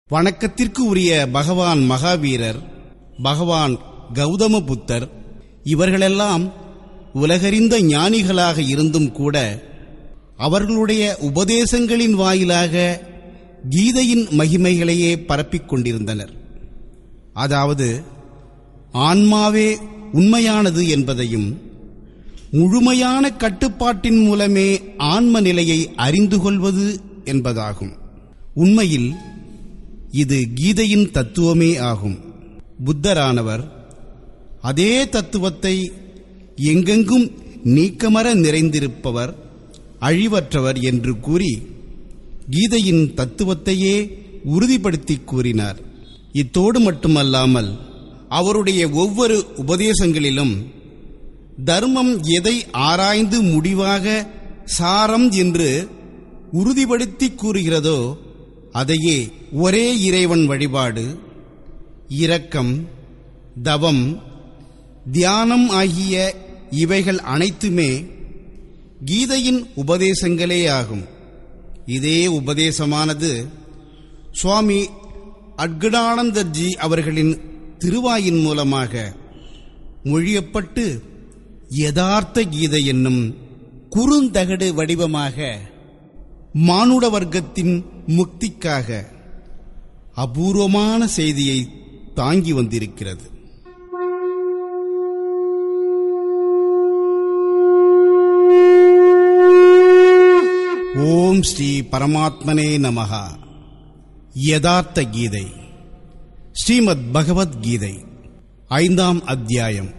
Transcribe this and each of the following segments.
வணக்கத்திற்கு உரிய பகவான் மகாவீரர் பகவான் கௌதம புத்தர் இவர்களெல்லாம் உலகறிந்த ஞானிகளாக இருந்தும் கூட அவர்களுடைய உபதேசங்களின் வாயிலாக கீதையின் மகிமைகளையே பரப்பிக் கொண்டிருந்தனர் அதாவது ஆன்மாவே உண்மையானது என்பதையும் முழுமையான கட்டுப்பாட்டின் மூலமே ஆன்ம நிலையை அறிந்து கொள்வது என்பதாகும் உண்மையில் இது கீதையின் தத்துவமே ஆகும் புத்தரானவர் அதே தத்துவத்தை எங்கெங்கும் நீக்கமர நிறைந்திருப்பவர் அழிவற்றவர் என்று கூறி கீதையின் தத்துவத்தையே உறுதிப்படுத்தி கூறினார் இத்தோடு மட்டுமல்லாமல் அவருடைய ஒவ்வொரு உபதேசங்களிலும் தர்மம் எதை ஆராய்ந்து முடிவாக சாரம் என்று உறுதிப்படுத்தி கூறுகிறதோ அதையே ஒரே இறைவன் வழிபாடு இரக்கம் தவம் தியானம் ஆகிய இவைகள் அனைத்துமே கீதையின் உபதேசங்களே ஆகும் இதே உபதேசமானது சுவாமி அட்கடானந்தர்ஜி அவர்களின் திருவாயின் மூலமாக மொழியப்பட்டு யதார்த்த கீதை என்னும் குறுந்தகடு வடிவமாக மானுட வர்க்கத்தின் முக்திக்காக அபூர்வமான செய்தியை தாங்கி வந்திருக்கிறது ஓம் ஸ்ரீ பரமாத்மனே நமகா யதார்த்த கீதை ஸ்ரீமத் பகவத்கீதை ஐந்தாம் அத்தியாயம்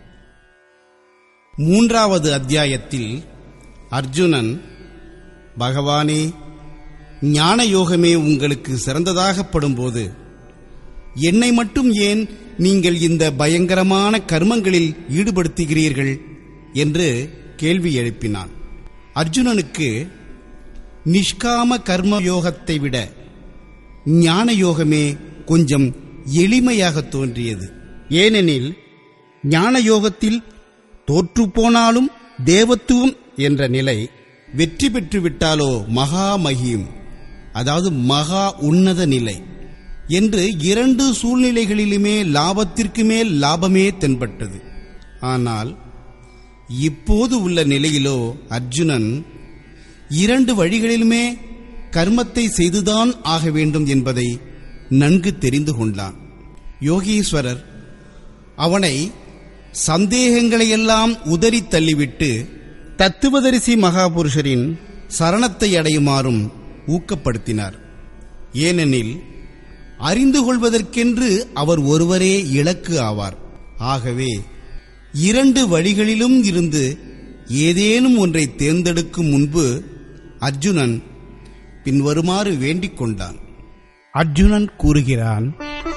மூன்றாவது அத்தியாயத்தில் அர்ஜுனன் பகவானே ஞான யோகமே உங்களுக்கு சிறந்ததாகப்படும்போது என்னை மட்டும் ஏன் நீங்கள் இந்த பயங்கரமான கர்மங்களில் ஈடுபடுத்துகிறீர்கள் என்று கேள்வி எழுப்பினான் அர்ஜுனனுக்கு நிஷ்காம கர்ம யோகத்தை விட ஞான யோகமே கொஞ்சம் எளிமையாக தோன்றியது ஏனெனில் ஞான யோகத்தில் தோற்றுப்போனாலும் தேவத்துவம் என்ற நிலை வெற்றி பெற்று விட்டாலோ மகா மகியும் அதாவது மகா உன்னத நிலை என்று இரண்டு சூழ்நிலைகளிலுமே லாபத்திற்கு மேல் லாபமே தென்பட்டது ஆனால் இப்போது உள்ள நிலையிலோ அர்ஜுனன் இரண்டு வழிகளிலுமே கர்மத்தை செய்துதான் ஆக வேண்டும் என்பதை நன்கு தெரிந்து கொண்டான் யோகீஸ்வரர் அவனை சந்தேகங்களையெல்லாம் உதறி தள்ளிவிட்டு தத்துவதரிசி மகாபுருஷரின் சரணத்தை அடையுமாறும் ஊக்கப்படுத்தினார் ஏனெனில் அறிந்து கொள்வதற்கென்று அவர் ஒருவரே இலக்கு ஆவார் ஆகவே இரண்டு வழிகளிலும் இருந்து ஏதேனும் ஒன்றை தேர்ந்தெடுக்கும் முன்பு அர்ஜுனன் பின்வருமாறு வேண்டிக் கொண்டான் அர்ஜுனன் கூறுகிறான்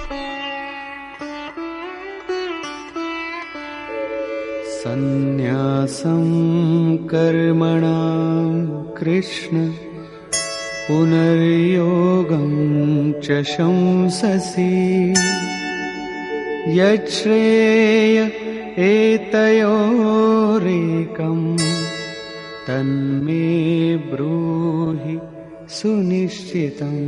सन्न्यासं कर्मणां कृष्ण पुनर्योगं च शंससि यच्छ्रेय एतयोरेकम् तन्मे ब्रूहि सुनिश्चितम्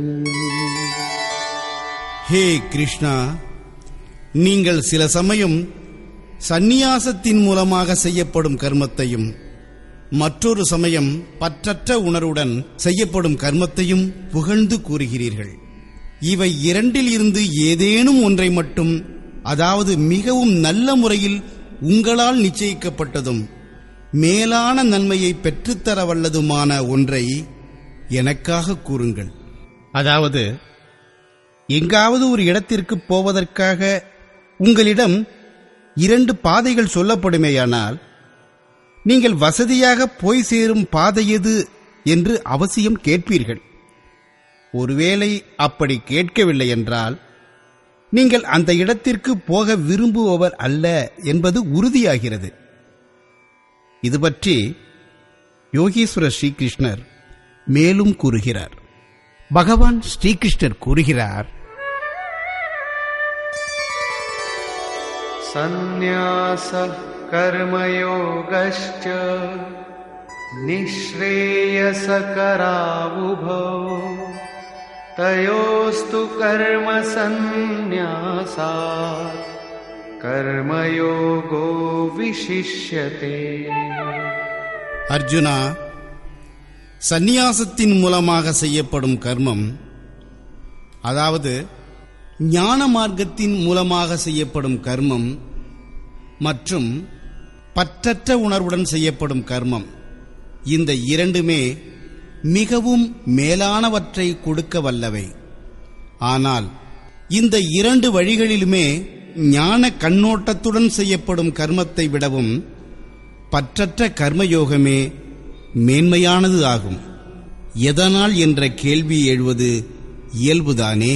ஹே கிருஷ்ணா நீங்கள் சில சமயம் சந்நியாசத்தின் மூலமாக செய்யப்படும் கர்மத்தையும் மற்றொரு சமயம் பற்றற்ற உணர்வுடன் செய்யப்படும் கர்மத்தையும் புகழ்ந்து கூறுகிறீர்கள் இவை இரண்டில் இருந்து ஏதேனும் ஒன்றை மட்டும் அதாவது மிகவும் நல்ல முறையில் உங்களால் நிச்சயிக்கப்பட்டதும் மேலான நன்மையை பெற்றுத்தர வல்லதுமான ஒன்றை எனக்காக கூறுங்கள் அதாவது எங்காவது ஒரு இடத்திற்கு போவதற்காக உங்களிடம் இரண்டு பாதைகள் சொல்லப்படுமேயானால் நீங்கள் வசதியாக போய் சேரும் பாதை எது என்று அவசியம் கேட்பீர்கள் ஒருவேளை அப்படி கேட்கவில்லை என்றால் நீங்கள் அந்த இடத்திற்கு போக விரும்புபவர் அல்ல என்பது உறுதியாகிறது இது பற்றி யோகீஸ்வரர் ஸ்ரீகிருஷ்ணர் மேலும் கூறுகிறார் பகவான் ஸ்ரீகிருஷ்ணர் கூறுகிறார் सन्न्यासः कर्मयोगश्च निःश्रेयसकरावुभौ तयोस्तु कर्मसन्न्यासात् कर्मयोगो विशिष्यते அர்ஜுனா சந்நியாசத்தின் மூலமாக செய்யப்படும் கர்மம் அதாவது ஞான மார்க்கத்தின் மூலமாக செய்யப்படும் கர்மம் மற்றும் பற்றற்ற உணர்வுடன் செய்யப்படும் கர்மம் இந்த இரண்டுமே மிகவும் மேலானவற்றை கொடுக்க வல்லவை ஆனால் இந்த இரண்டு வழிகளிலுமே ஞான கண்ணோட்டத்துடன் செய்யப்படும் கர்மத்தை விடவும் பற்றற்ற கர்மயோகமே மேன்மையானது ஆகும் எதனால் என்ற கேள்வி எழுவது இயல்புதானே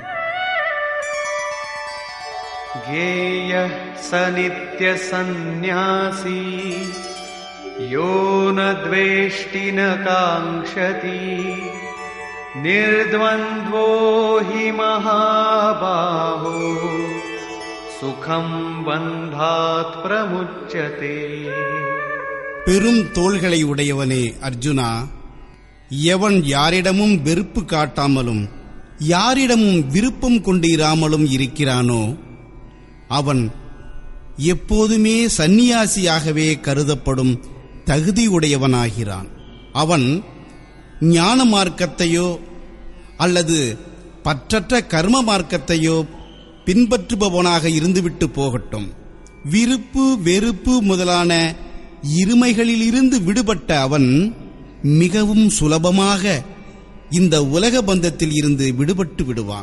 ज्ञेयः स नित्यसन्न्यासी यो न द्वेष्टि न काङ्क्षति निर्द्वन्द्वो हि महाबाहो सुखम् बन्धात् प्रमुच्यते பெரும் தோள்களை உடையவனே அர்ஜுனா எவன் யாரிடமும் வெறுப்பு காட்டாமலும் யாரிடமும் விருப்பம் கொண்டிராமலும் இருக்கிறானோ அவன் எப்போதுமே சந்நியாசியாகவே கருதப்படும் தகுதியுடையவனாகிறான் அவன் ஞான மார்க்கத்தையோ அல்லது பற்றற்ற கர்ம மார்க்கத்தையோ பின்பற்றுபவனாக இருந்துவிட்டு போகட்டும் விருப்பு வெறுப்பு முதலான இருமைகளிலிருந்து விடுபட்ட அவன் மிகவும் சுலபமாக இந்த உலக பந்தத்தில் இருந்து விடுபட்டு விடுவான்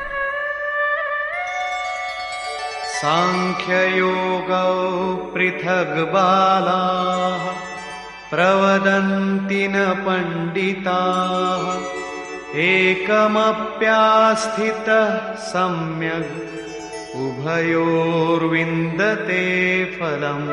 साङ्ख्ययोगौ पृथग् बालाः प्रवदन्ति न पण्डिताः एकमप्यास्थितः सम्यग् उभयोर्विन्दते फलम्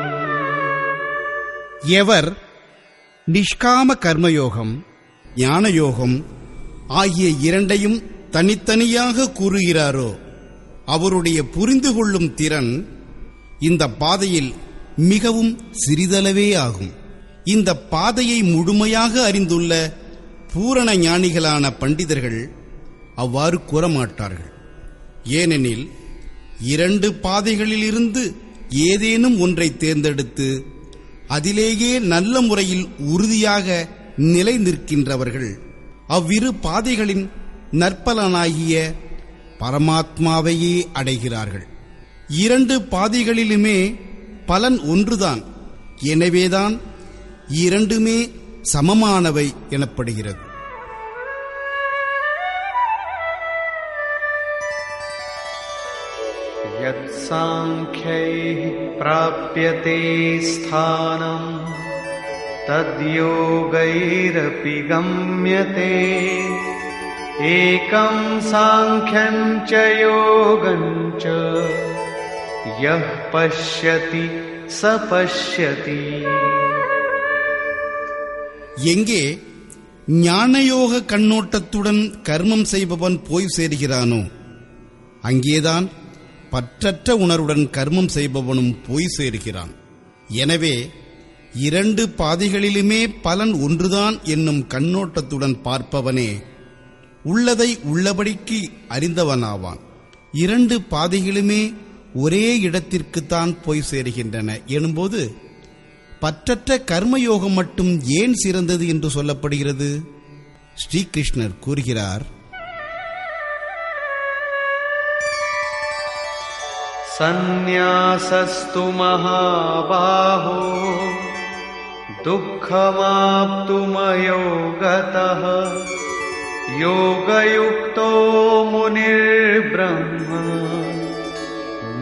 எவர் நிஷ்காம கர்மயோகம் ஞானயோகம் ஆகிய இரண்டையும் தனித்தனியாக கூறுகிறாரோ அவருடைய புரிந்து கொள்ளும் திறன் இந்த பாதையில் மிகவும் சிறிதளவே ஆகும் இந்த பாதையை முழுமையாக அறிந்துள்ள பூரண ஞானிகளான பண்டிதர்கள் அவ்வாறு கூறமாட்டார்கள் ஏனெனில் இரண்டு பாதைகளிலிருந்து ஏதேனும் ஒன்றை தேர்ந்தெடுத்து அதிலேயே நல்ல முறையில் உறுதியாக நிலை நிற்கின்றவர்கள் அவ்விரு பாதைகளின் நற்பலனாகிய பரமாத்மாவையே அடைகிறார்கள் இரண்டு பாதைகளிலுமே பலன் ஒன்றுதான் எனவேதான் இரண்டுமே சமமானவை எனப்படுகிறது यत्साङ्ख्यैः प्राप्यते स्थानम् तद्योगैरपि गम्यते एकम् साङ्ख्यम् च योगम् च यः पश्यति स पश्यति எங்கே ஞானயோக கண்ணோட்டத்துடன் கர்மம் செய்பவன் போய் சேர்கிறானோ அங்கேதான் பற்றற்ற உணர்வுடன் கர்மம் செய்பவனும் போய் சேருகிறான் எனவே இரண்டு பாதைகளிலுமே பலன் ஒன்றுதான் என்னும் கண்ணோட்டத்துடன் பார்ப்பவனே உள்ளதை உள்ளபடிக்கு அறிந்தவனாவான் இரண்டு பாதைகளுமே ஒரே இடத்திற்குத்தான் போய் சேருகின்றன எனும்போது பற்றற்ற கர்மயோகம் மட்டும் ஏன் சிறந்தது என்று சொல்லப்படுகிறது ஸ்ரீகிருஷ்ணர் கூறுகிறார் सन्न्यासस्तु महाबाहो दुःखमाप्तुमयो गतः योगयुक्तो मुनिर्ब्रह्म न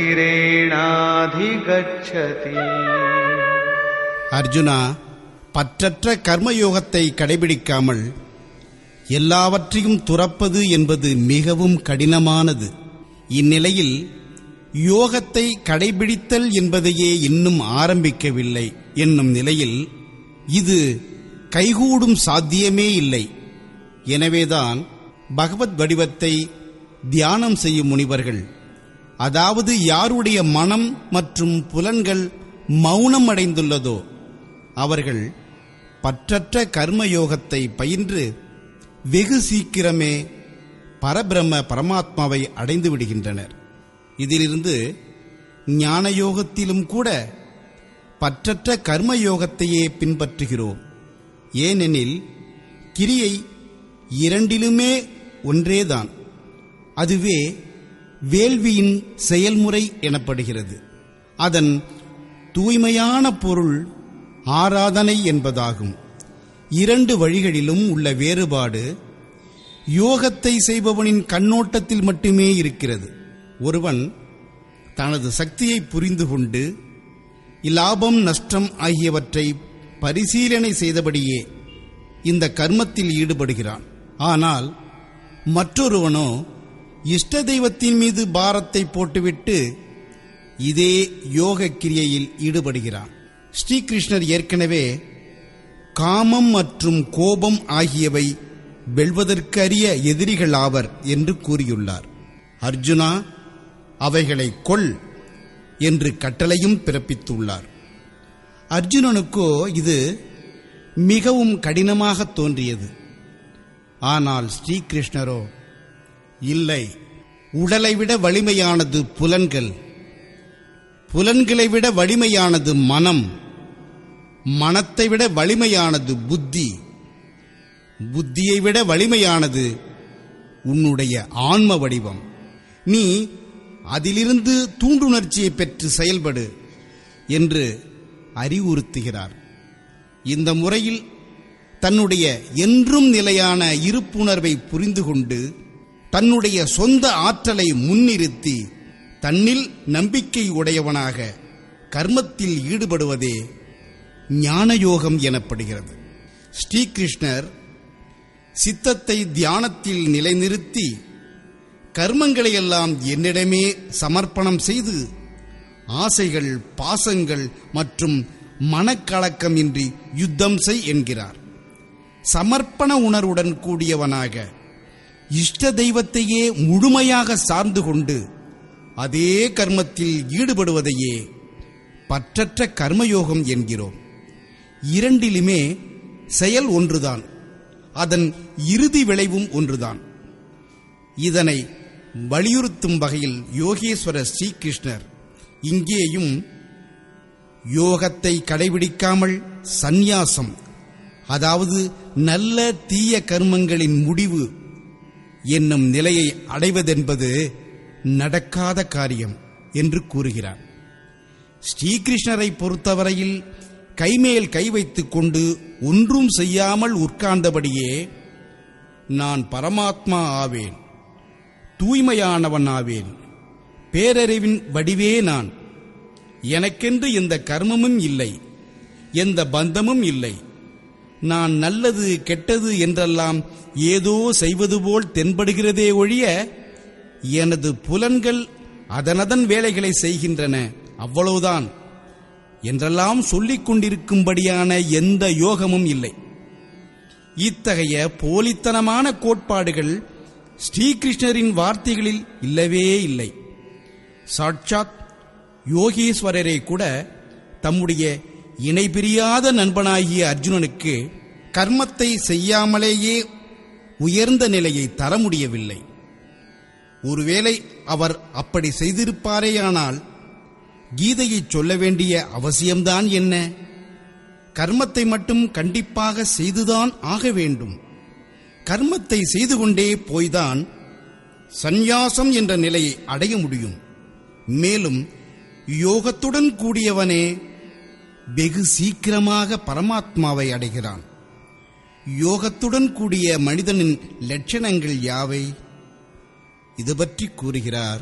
चिरेणाधिगच्छति அர்ஜுனா பற்றற்ற கர்மயோகத்தை கடைபிடிக்காமல் எல்லாவற்றையும் துறப்பது என்பது மிகவும் கடினமானது இந்நிலையில் யோகத்தை கடைபிடித்தல் என்பதையே இன்னும் ஆரம்பிக்கவில்லை என்னும் நிலையில் இது கைகூடும் சாத்தியமே இல்லை எனவேதான் பகவத் வடிவத்தை தியானம் செய்யும் முனிவர்கள் அதாவது யாருடைய மனம் மற்றும் புலன்கள் மௌனம் அடைந்துள்ளதோ அவர்கள் பற்றற்ற கர்மயோகத்தை பயின்று வெகு சீக்கிரமே பரபிரம்ம பரமாத்மாவை அடைந்து விடுகின்றனர் இதிலிருந்து ஞானயோகத்திலும் கூட பற்றற்ற கர்மயோகத்தையே பின்பற்றுகிறோம் ஏனெனில் கிரியை இரண்டிலுமே ஒன்றேதான் அதுவே வேள்வியின் செயல்முறை எனப்படுகிறது அதன் தூய்மையான பொருள் ஆராதனை என்பதாகும் இரண்டு வழிகளிலும் உள்ள வேறுபாடு யோகத்தை செய்பவனின் கண்ணோட்டத்தில் மட்டுமே இருக்கிறது ஒருவன் தனது சக்தியை புரிந்து கொண்டு இலாபம் நஷ்டம் ஆகியவற்றை பரிசீலனை செய்தபடியே இந்த கர்மத்தில் ஈடுபடுகிறான் ஆனால் மற்றொருவனோ இஷ்ட தெய்வத்தின் மீது பாரத்தை போட்டுவிட்டு இதே யோக கிரியையில் ஈடுபடுகிறான் ஸ்ரீகிருஷ்ணர் ஏற்கனவே காமம் மற்றும் கோபம் ஆகியவை வெல்வதற்கரிய எதிரிகள் ஆவர் என்று கூறியுள்ளார் அர்ஜுனா அவைகளை கொல் என்று கட்டளையும் பிறப்பித்துள்ளார் அர்ஜுனனுக்கோ இது மிகவும் கடினமாக தோன்றியது ஆனால் ஸ்ரீகிருஷ்ணரோ இல்லை உடலை விட வலிமையானது புலன்கள் புலன்களை விட வலிமையானது மனம் மனத்தை விட வலிமையானது புத்தி புத்தியை விட வலிமையானது உன்னுடைய ஆன்ம வடிவம் நீ அதிலிருந்து தூண்டுணர்ச்சியை பெற்று செயல்படு என்று அறிவுறுத்துகிறார் இந்த முறையில் தன்னுடைய என்றும் நிலையான இருப்புணர்வை புரிந்து கொண்டு தன்னுடைய சொந்த ஆற்றலை முன்னிறுத்தி தன்னில் நம்பிக்கை உடையவனாக கர்மத்தில் ஈடுபடுவதே ஞானயோகம் எனப்படுகிறது ஸ்ரீகிருஷ்ணர் சித்தத்தை தியானத்தில் நிலைநிறுத்தி கர்மங்களையெல்லாம் என்னிடமே சமர்ப்பணம் செய்து ஆசைகள் பாசங்கள் மற்றும் மனக்கலக்கமின்றி யுத்தம் செய் என்கிறார் சமர்ப்பண உணர்வுடன் கூடியவனாக இஷ்ட தெய்வத்தையே முழுமையாக சார்ந்து கொண்டு அதே கர்மத்தில் ஈடுபடுவதையே பற்றற்ற கர்மயோகம் என்கிறோம் இரண்டிலுமே செயல் ஒன்றுதான் அதன் இறுதி விளைவும் ஒன்றுதான் இதனை வலியுறுத்தும் வகையில் யோகேஸ்வர ஸ்ரீகிருஷ்ணர் இங்கேயும் யோகத்தை கடைபிடிக்காமல் சந்நியாசம் அதாவது நல்ல தீய கர்மங்களின் முடிவு என்னும் நிலையை அடைவதென்பது நடக்காத காரியம் என்று கூறுகிறார் ஸ்ரீகிருஷ்ணரை பொறுத்தவரையில் கைமேல் கை வைத்துக் கொண்டு ஒன்றும் செய்யாமல் உட்கார்ந்தபடியே நான் பரமாத்மா ஆவேன் தூய்மையானவன் ஆவேன் பேரறிவின் வடிவே நான் எனக்கென்று எந்த கர்மமும் இல்லை எந்த பந்தமும் இல்லை நான் நல்லது கெட்டது என்றெல்லாம் ஏதோ செய்வது போல் தென்படுகிறதே ஒழிய எனது புலன்கள் அதனதன் வேலைகளை செய்கின்றன அவ்வளவுதான் என்றெல்லாம் சொல்லிக் கொண்டிருக்கும்படியான எந்த யோகமும் இல்லை இத்தகைய போலித்தனமான கோட்பாடுகள் ஸ்ரீகிருஷ்ணரின் வார்த்தைகளில் இல்லவே இல்லை சாட்சாத் யோகீஸ்வரரை கூட தம்முடைய இணைபிரியாத நண்பனாகிய அர்ஜுனனுக்கு கர்மத்தை செய்யாமலேயே உயர்ந்த நிலையை தர முடியவில்லை ஒருவேளை அவர் அப்படி செய்திருப்பாரேயானால் கீதையைச் சொல்ல வேண்டிய அவசியம்தான் என்ன கர்மத்தை மட்டும் கண்டிப்பாக செய்துதான் ஆக வேண்டும் கர்மத்தை செய்து கொண்டே போய்தான் சந்நியாசம் என்ற நிலையை அடைய முடியும் மேலும் யோகத்துடன் கூடியவனே வெகு சீக்கிரமாக பரமாத்மாவை அடைகிறான் யோகத்துடன் கூடிய மனிதனின் லட்சணங்கள் யாவை இது பற்றி கூறுகிறார்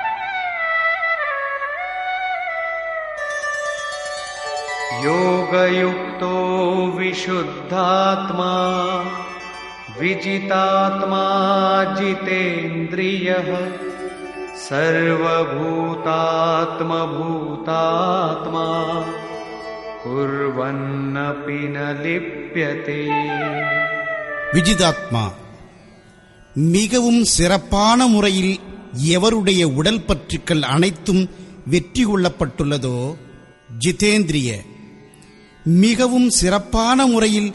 योगयुक्तो विशुद्धात्मा विजितात्मा जितेन्द्रियः सर्वभूतात्मभूतात्मा कुर्वन्नपि न लिप्यते விஜிதாத்மா மிகவும் சிறப்பான முறையில் எவருடைய உடல் பற்றுக்கள் அனைத்தும் வெற்றி கொள்ளப்பட்டுள்ளதோ ஜிதேந்திரிய மிகவும் சிறப்பான முறையில்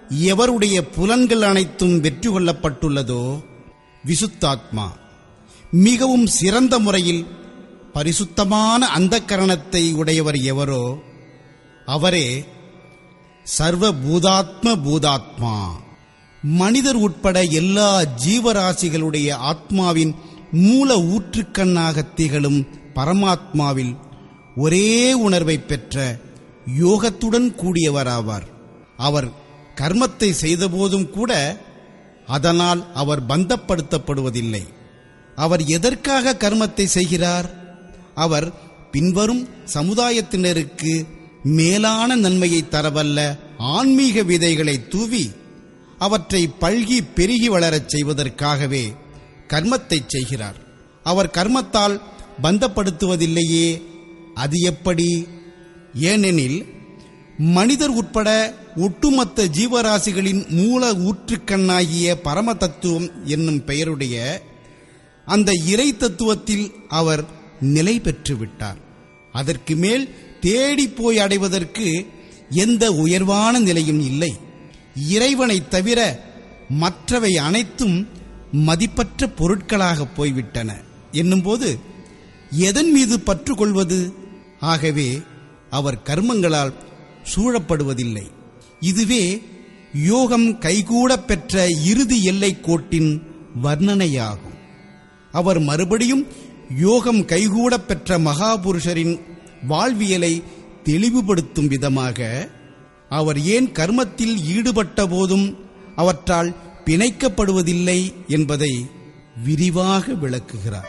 எவருடைய புலன்கள் அனைத்தும் வெற்றி கொள்ளப்பட்டுள்ளதோ விசுத்தாத்மா மிகவும் சிறந்த முறையில் பரிசுத்தமான அந்த கரணத்தை உடையவர் எவரோ அவரே சர்வ பூதாத்ம பூதாத்மா மனிதர் உட்பட எல்லா ஜீவராசிகளுடைய ஆத்மாவின் மூல ஊற்றுக்கண்ணாக திகழும் பரமாத்மாவில் ஒரே உணர்வை பெற்ற யோகத்துடன் கூடியவராவார் அவர் கர்மத்தை செய்தபோதும் கூட அதனால் அவர் பந்தப்படுத்தப்படுவதில்லை அவர் எதற்காக கர்மத்தை செய்கிறார் அவர் பின்வரும் சமுதாயத்தினருக்கு மேலான நன்மையை தரவல்ல ஆன்மீக விதைகளை தூவி அவற்றை பல்கி பெருகி வளரச் செய்வதற்காகவே கர்மத்தை செய்கிறார் அவர் கர்மத்தால் பந்தப்படுத்துவதில்லையே அது எப்படி ஏனெனில் மனிதர் உட்பட ஒட்டுமொத்த ஜீவராசிகளின் மூல ஊற்றுக்கண்ணாகிய பரம தத்துவம் என்னும் பெயருடைய அந்த இறை தத்துவத்தில் அவர் நிலை பெற்று விட்டார் அதற்கு மேல் தேடி போய் அடைவதற்கு எந்த உயர்வான நிலையும் இல்லை இறைவனை தவிர மற்றவை அனைத்தும் மதிப்பற்ற பொருட்களாக போய்விட்டன என்னும்போது எதன் மீது பற்று கொள்வது ஆகவே அவர் கர்மங்களால் சூழப்படுவதில்லை இதுவே யோகம் கைகூடப் பெற்ற இறுதி எல்லைக் கோட்டின் வர்ணனையாகும் அவர் மறுபடியும் யோகம் கைகூடப் பெற்ற மகாபுருஷரின் வாழ்வியலை தெளிவுபடுத்தும் விதமாக அவர் ஏன் கர்மத்தில் ஈடுபட்ட போதும் அவற்றால் பிணைக்கப்படுவதில்லை என்பதை விரிவாக விளக்குகிறார்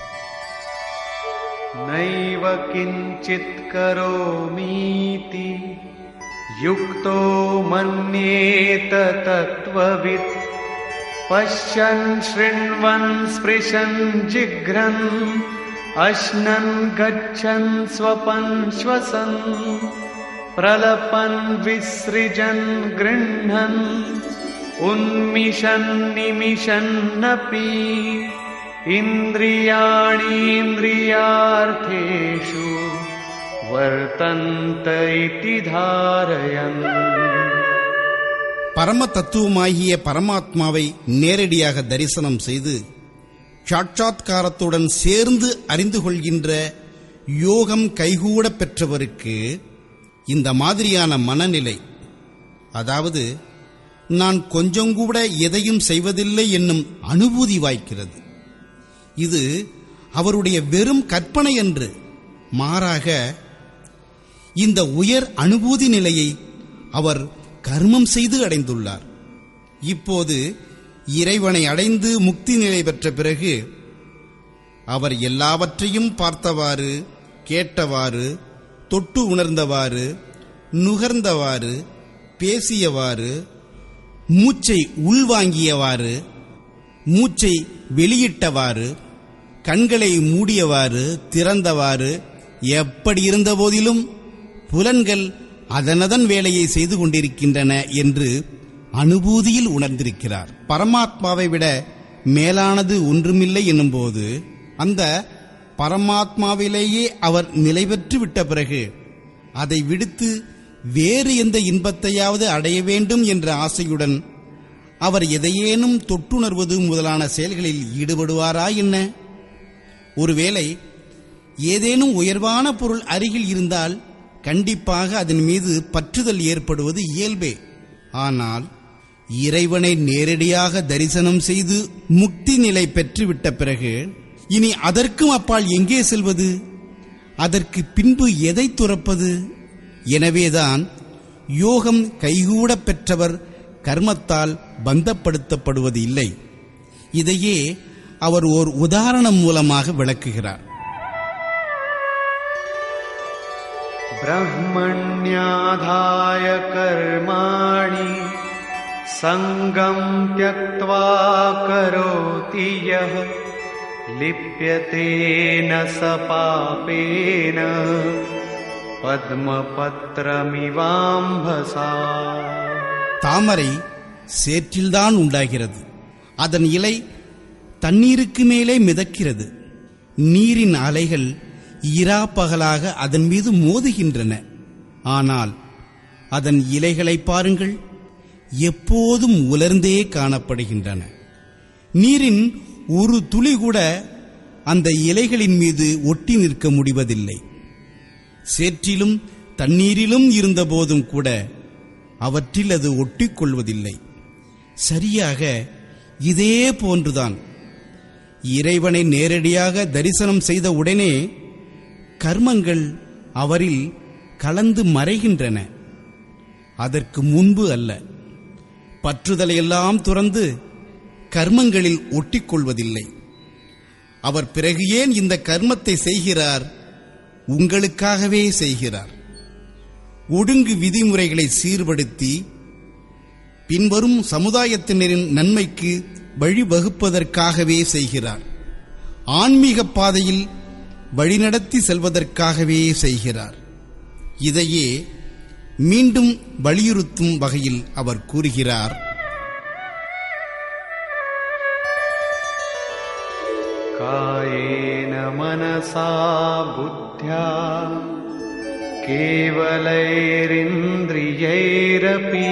नैव किञ्चित् करोमीति युक्तो मन्येत तत्त्ववित् पश्यन् शृण्वन् स्पृशन् जिघ्रन् अश्नन् गच्छन् स्वपन् श्वसन् प्रलपन् विसृजन् गृह्णन् उन्मिषन् निमिषन्नपि इन्द्रियाणीन्द्रियार्थेषु वर्तन्त इति धारयन् பரம தத்துவமாகிய பரமாத்மாவை நேரடியாக தரிசனம் செய்து சாட்சாத்காரத்துடன் சேர்ந்து அறிந்து கொள்கின்ற யோகம் கைகூட பெற்றவருக்கு இந்த மாதிரியான மனநிலை அதாவது நான் கொஞ்சம் கூட எதையும் செய்வதில்லை என்னும் அனுபூதி வாய்க்கிறது இது அவருடைய வெறும் கற்பனை என்று மாறாக இந்த உயர் அனுபூதி நிலையை அவர் கர்மம் செய்து அடைந்துள்ளார் இப்போது இறைவனை அடைந்து முக்தி நிலை பெற்ற பிறகு அவர் எல்லாவற்றையும் பார்த்தவாறு கேட்டவாறு தொட்டு உணர்ந்தவாறு நுகர்ந்தவாறு பேசியவாறு மூச்சை உள்வாங்கியவாறு மூச்சை வெளியிட்டவாறு கண்களை மூடியவாறு திறந்தவாறு எப்படி இருந்த போதிலும் புலன்கள் அதனதன் வேலையை செய்து கொண்டிருக்கின்றன என்று அனுபூதியில் உணர்ந்திருக்கிறார் பரமாத்மாவை விட மேலானது ஒன்றுமில்லை என்னும்போது அந்த பரமாத்மாவிலேயே அவர் நிலை பெற்று விட்ட பிறகு அதை விடுத்து வேறு எந்த இன்பத்தையாவது அடைய வேண்டும் என்ற ஆசையுடன் அவர் எதையேனும் தொட்டுணர்வது முதலான செயல்களில் ஈடுபடுவாரா என்ன ஒருவேளை ஏதேனும் உயர்வான பொருள் அருகில் இருந்தால் கண்டிப்பாக அதன் மீது பற்றுதல் ஏற்படுவது இயல்பே ஆனால் இறைவனை நேரடியாக தரிசனம் செய்து முக்தி நிலை பெற்றுவிட்ட பிறகு இனி அதற்கும் அப்பால் எங்கே செல்வது அதற்கு பின்பு எதை துறப்பது எனவேதான் யோகம் கைகூடப் பெற்றவர் கர்மத்தால் பந்தப்படுத்தப்படுவது இல்லை இதையே அவர் ஓர் உதாரணம் மூலமாக விளக்குகிறார் ब्रह्मण्याधाय कर्माणि सङ्गम् त्यक्त्वा करोति यः लिप्यते न स पापेन पद्मपत्रमिवाम्भसा தாமரை சேற்றில்தான் உண்டாகிறது அதன் இலை தண்ணீருக்கு மேலே மிதக்கிறது நீரின் அலைகள் இரா பகலாக அதன் மீது மோதுகின்றன ஆனால் அதன் இலைகளை பாருங்கள் எப்போதும் உலர்ந்தே காணப்படுகின்றன நீரின் ஒரு துளி கூட அந்த இலைகளின் மீது ஒட்டி நிற்க முடிவதில்லை சேற்றிலும் தண்ணீரிலும் இருந்தபோதும் கூட அவற்றில் அது ஒட்டிக்கொள்வதில்லை சரியாக இதே போன்றுதான் இறைவனை நேரடியாக தரிசனம் செய்த உடனே கர்மங்கள் அவரில் கலந்து மறைகின்றன அதற்கு முன்பு அல்ல பற்றுதலையெல்லாம் துறந்து கர்மங்களில் ஒட்டிக்கொள்வதில்லை அவர் பிறகு ஏன் இந்த கர்மத்தை செய்கிறார் உங்களுக்காகவே செய்கிறார் ஒடுங்கு விதிமுறைகளை சீர்படுத்தி பின்வரும் சமுதாயத்தினரின் நன்மைக்கு வழிவகுப்பதற்காகவே செய்கிறார் ஆன்மீக பாதையில் வழிநடத்தி செல்வதற்காகவே செய்கிறார் இதையே மீண்டும் வலியுறுத்தும் வகையில் அவர் கூறுகிறார் कायेन मनसा बुद्ध्या केवलैरिन्द्रियैरपि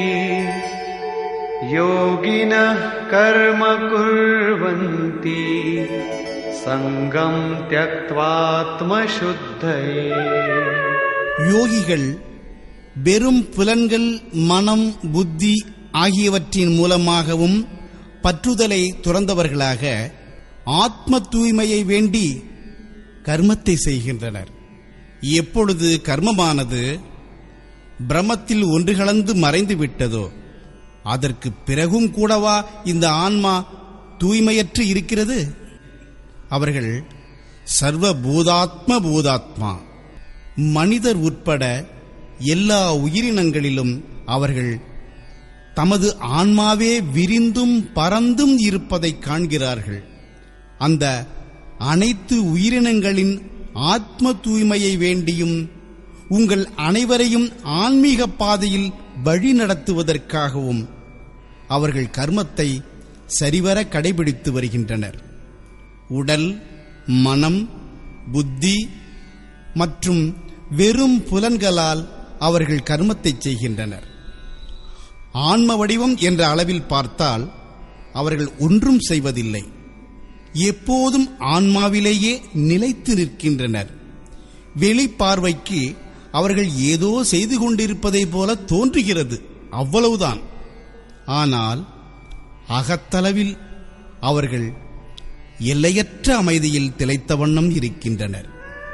योगिनः कर्म कुर्वन्ति सङ्गम् त्यक्त्वात्मशुद्धये யோகிகள் வெறும் புலன்கள் மனம் புத்தி ஆகியவற்றின் மூலமாகவும் பற்றுதலை துறந்தவர்களாக ஆத்ம தூய்மையை வேண்டி கர்மத்தை செய்கின்றனர் எப்பொழுது கர்மமானது பிரமத்தில் ஒன்று கலந்து மறைந்து விட்டதோ அதற்கு பிறகும் கூடவா இந்த ஆன்மா தூய்மையற்று இருக்கிறது அவர்கள் சர்வ பூதாத்ம பூதாத்மா மனிதர் உட்பட எல்லா உயிரினங்களிலும் அவர்கள் தமது ஆன்மாவே விரிந்தும் பறந்தும் இருப்பதை காண்கிறார்கள் அந்த அனைத்து உயிரினங்களின் ஆத்ம தூய்மையை வேண்டியும் உங்கள் அனைவரையும் ஆன்மீக பாதையில் வழி நடத்துவதற்காகவும் அவர்கள் கர்மத்தை சரிவர கடைபிடித்து வருகின்றனர் உடல் மனம் புத்தி மற்றும் வெறும் புலன்களால் அவர்கள் கர்மத்தை செய்கின்றனர் ஆன்ம வடிவம் என்ற அளவில் பார்த்தால் அவர்கள் ஒன்றும் செய்வதில்லை எப்போதும் ஆன்மாவிலேயே நிலைத்து நிற்கின்றனர் வெளிப்பார்வைக்கு அவர்கள் ஏதோ செய்து கொண்டிருப்பதை போல தோன்றுகிறது அவ்வளவுதான் ஆனால் அகத்தளவில் அவர்கள் எல்லையற்ற அமைதியில் திளைத்த வண்ணம் இருக்கின்றனர்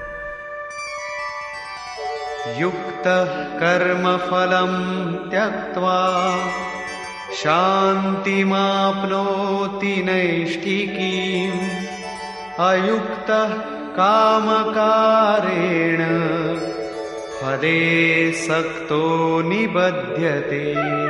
युक्तः कर्मफलम् त्यक्त्वा शान्तिमाप्नोति नैष्टिकीम् अयुक्तः कामकारेण फले सक्तो निबध्यते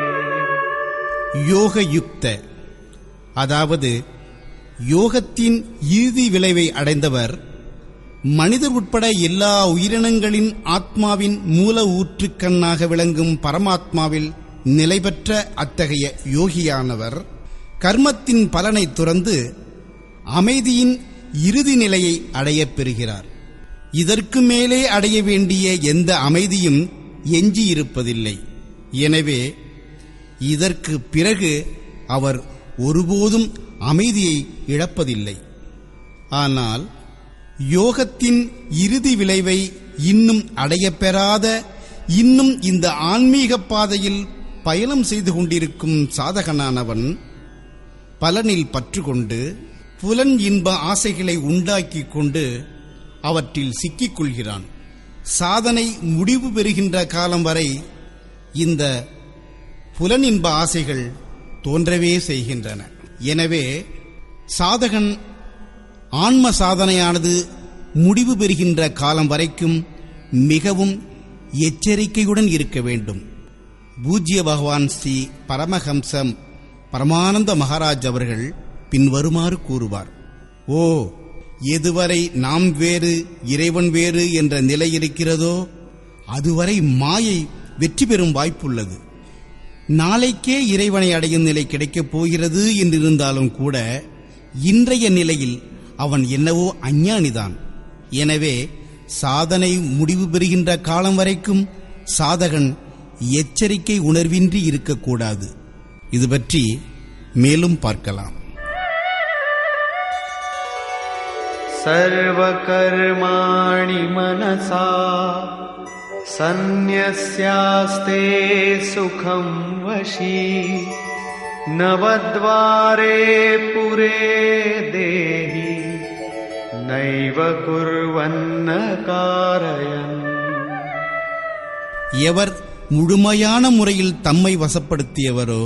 யோக யுக்த அதாவது யோகத்தின் இறுதி விளைவை அடைந்தவர் மனிதர் உட்பட எல்லா உயிரினங்களின் ஆத்மாவின் மூல ஊற்றுக்கண்ணாக விளங்கும் பரமாத்மாவில் நிலை பெற்ற அத்தகைய யோகியானவர் கர்மத்தின் பலனை துறந்து அமைதியின் இறுதி நிலையை அடையப் பெறுகிறார் இதற்கு மேலே அடைய வேண்டிய எந்த அமைதியும் எஞ்சியிருப்பதில்லை எனவே இதற்கு பிறகு அவர் ஒருபோதும் அமைதியை இழப்பதில்லை ஆனால் யோகத்தின் இறுதி விளைவை இன்னும் அடையப்பெறாத இன்னும் இந்த ஆன்மீக பாதையில் பயணம் செய்து கொண்டிருக்கும் சாதகனானவன் பலனில் பற்றுக்கொண்டு புலன் இன்ப ஆசைகளை உண்டாக்கிக் கொண்டு அவற்றில் சிக்கிக் கொள்கிறான் சாதனை முடிவு பெறுகின்ற காலம் வரை இந்த புலனின்ப ஆசைகள் தோன்றவே செய்கின்றன எனவே சாதகன் ஆன்ம சாதனையானது முடிவு பெறுகின்ற காலம் வரைக்கும் மிகவும் எச்சரிக்கையுடன் இருக்க வேண்டும் பூஜ்ய பகவான் ஸ்ரீ பரமஹம்சம் பரமானந்த மகாராஜ் அவர்கள் பின்வருமாறு கூறுவார் ஓ எதுவரை நாம் வேறு இறைவன் வேறு என்ற நிலை இருக்கிறதோ அதுவரை மாயை வெற்றி பெறும் வாய்ப்புள்ளது நாளைக்கே இறைவனை அடையும் நிலை கிடைக்கப் போகிறது என்றிருந்தாலும் கூட இன்றைய நிலையில் அவன் என்னவோ அஞ்ஞானிதான் எனவே சாதனை முடிவு பெறுகின்ற காலம் வரைக்கும் சாதகன் எச்சரிக்கை உணர்வின்றி இருக்கக்கூடாது இது பற்றி மேலும் பார்க்கலாம் सर्वकर्माणि मनसा सन्न्यस्यास्ते सुखं वशी नवद्वारे पुरे देहि नैव कुर्वन्न कारयन् எவர் முழுமையான முறையில் தம்மை வசப்படுத்தியவரோ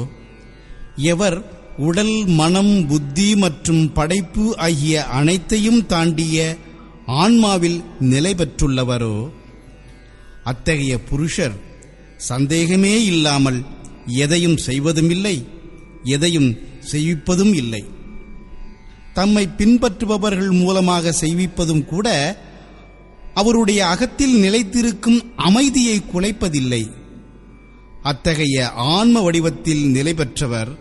எவர் உடல் மனம் புத்தி மற்றும் படைப்பு ஆகிய அனைத்தையும் தாண்டிய ஆன்மாவில் நிலை பெற்றுள்ளவரோ அத்தகைய புருஷர் சந்தேகமே இல்லாமல் எதையும் செய்வதுமில்லை எதையும் செய்விப்பதும் இல்லை தம்மை பின்பற்றுபவர்கள் மூலமாக செய்விப்பதும் கூட அவருடைய அகத்தில் நிலைத்திருக்கும் அமைதியை குலைப்பதில்லை அத்தகைய ஆன்ம வடிவத்தில் நிலை பெற்றவர்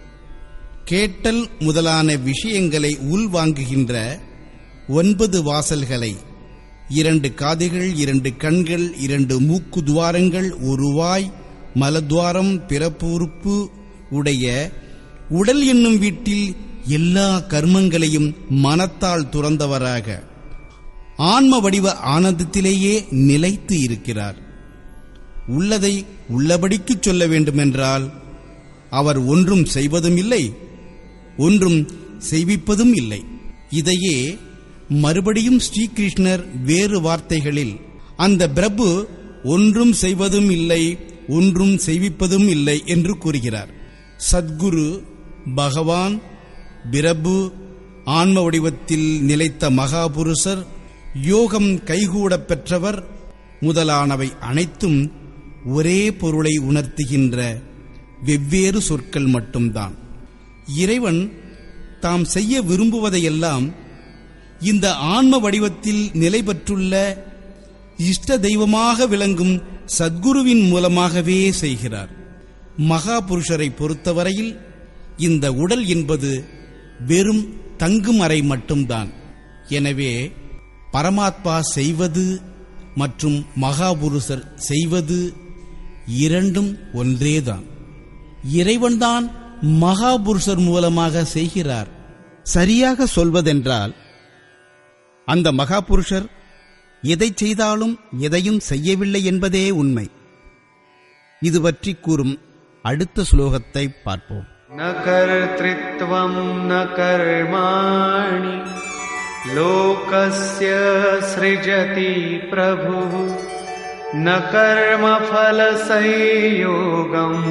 கேட்டல் முதலான விஷயங்களை உள்வாங்குகின்ற ஒன்பது வாசல்களை இரண்டு காதுகள் இரண்டு கண்கள் இரண்டு மூக்கு துவாரங்கள் ஒரு வாய் மலத்வாரம் பிறப்பு உறுப்பு உடைய உடல் என்னும் வீட்டில் எல்லா கர்மங்களையும் மனத்தால் துறந்தவராக ஆன்ம வடிவ ஆனந்தத்திலேயே நிலைத்து இருக்கிறார் உள்ளதை உள்ளபடிக்குச் சொல்ல வேண்டுமென்றால் அவர் ஒன்றும் செய்வதும் இல்லை ஒன்றும் செய்விப்பதும் இல்லை இதையே மறுபடியும் ஸ்ரீகிருஷ்ணர் வேறு வார்த்தைகளில் அந்த பிரபு ஒன்றும் செய்வதும் இல்லை ஒன்றும் செய்விப்பதும் இல்லை என்று கூறுகிறார் சத்குரு பகவான் பிரபு ஆன்ம வடிவத்தில் நிலைத்த மகாபுருஷர் யோகம் கைகூடப் பெற்றவர் முதலானவை அனைத்தும் ஒரே பொருளை உணர்த்துகின்ற வெவ்வேறு சொற்கள் மட்டும்தான் இறைவன் தாம் செய்ய விரும்புவதையெல்லாம் இந்த ஆன்ம வடிவத்தில் நிலை பெற்றுள்ள இஷ்ட தெய்வமாக விளங்கும் சத்குருவின் மூலமாகவே செய்கிறார் மகாபுருஷரை பொறுத்தவரையில் இந்த உடல் என்பது வெறும் தங்கும் அறை மட்டும்தான் எனவே பரமாத்மா செய்வது மற்றும் மகாபுருஷர் செய்வது இரண்டும் ஒன்றேதான் இறைவன்தான் மகாபுருஷர் மூலமாக செய்கிறார் சரியாக சொல்வதென்றால் அந்த மகாபுருஷர் எதை செய்தாலும் எதையும் செய்யவில்லை என்பதே உண்மை இது பற்றி கூறும் அடுத்த ஸ்லோகத்தை பார்ப்போம் न कर्तृत्वं न कर्माणि लोकस्य सृजति प्रभुः न कर्मफलसंयोगम्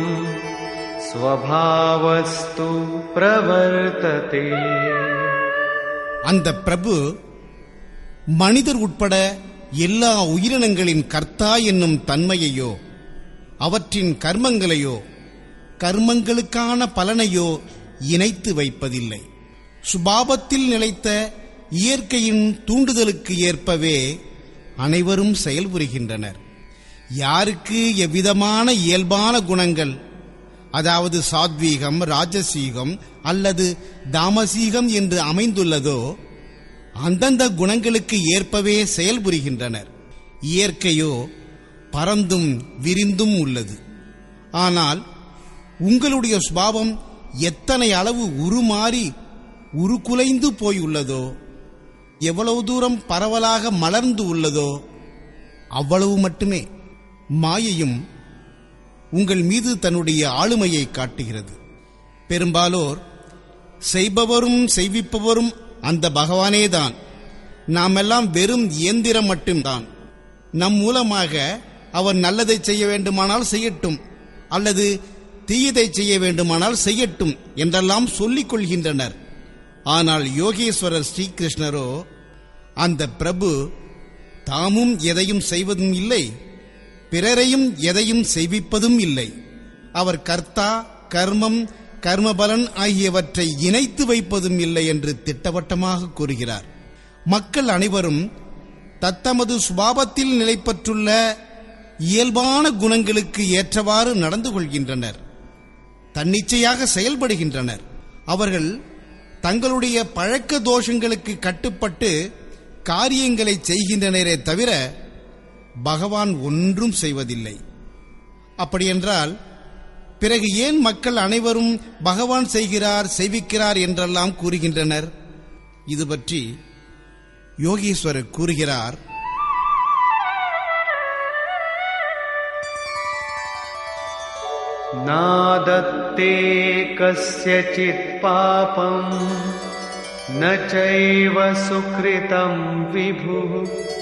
स्वभावस्तु प्रवर्तते அந்த பிரபு மனிதர் உட்பட எல்லா உயிரினங்களின் கர்த்தா என்னும் தன்மையையோ அவற்றின் கர்மங்களையோ கர்மங்களுக்கான பலனையோ இணைத்து வைப்பதில்லை சுபாவத்தில் நிலைத்த இயற்கையின் தூண்டுதலுக்கு ஏற்பவே அனைவரும் செயல்புரிகின்றனர் யாருக்கு எவ்விதமான இயல்பான குணங்கள் அதாவது சாத்வீகம் ராஜசீகம் அல்லது தாமசீகம் என்று அமைந்துள்ளதோ அந்தந்த குணங்களுக்கு ஏற்பவே செயல்புரிகின்றனர் இயற்கையோ பறந்தும் விரிந்தும் உள்ளது ஆனால் உங்களுடைய சுபாவம் எத்தனை அளவு உருமாறி உருக்குலைந்து போயுள்ளதோ எவ்வளவு தூரம் பரவலாக மலர்ந்து உள்ளதோ அவ்வளவு மட்டுமே மாயையும் உங்கள் மீது தன்னுடைய ஆளுமையை காட்டுகிறது பெரும்பாலோர் செய்பவரும் செய்விப்பவரும் அந்த பகவானேதான் நாமெல்லாம் வெறும் இயந்திரம் மட்டும்தான் நம் மூலமாக அவர் நல்லதை செய்ய வேண்டுமானால் செய்யட்டும் அல்லது தீயதை செய்ய வேண்டுமானால் செய்யட்டும் என்றெல்லாம் சொல்லிக் கொள்கின்றனர் ஆனால் யோகேஸ்வரர் ஸ்ரீகிருஷ்ணரோ அந்த பிரபு தாமும் எதையும் செய்வதும் இல்லை பிறரையும் எதையும் செய்விப்பதும் இல்லை அவர் கர்த்தா கர்மம் கர்மபலன் ஆகியவற்றை இணைத்து வைப்பதும் இல்லை என்று திட்டவட்டமாக கூறுகிறார் மக்கள் அனைவரும் தத்தமது சுபாவத்தில் நிலைப்பற்றுள்ள இயல்பான குணங்களுக்கு ஏற்றவாறு நடந்து கொள்கின்றனர் தன்னிச்சையாக செயல்படுகின்றனர் அவர்கள் தங்களுடைய பழக்க தோஷங்களுக்கு கட்டுப்பட்டு காரியங்களை செய்கின்றனரே தவிர பகவான் ஒன்றும் செய்வதில்லை அப்படியென்றால் பிறகு ஏன் மக்கள் அனைவரும் பகவான் செய்கிறார் செய்விக்கிறார் என்றெல்லாம் கூறுகின்றனர் இது பற்றி யோகீஸ்வரர் கூறுகிறார் नादत्ते कस्यचित् पापम् न चैव सुकृतं विभुः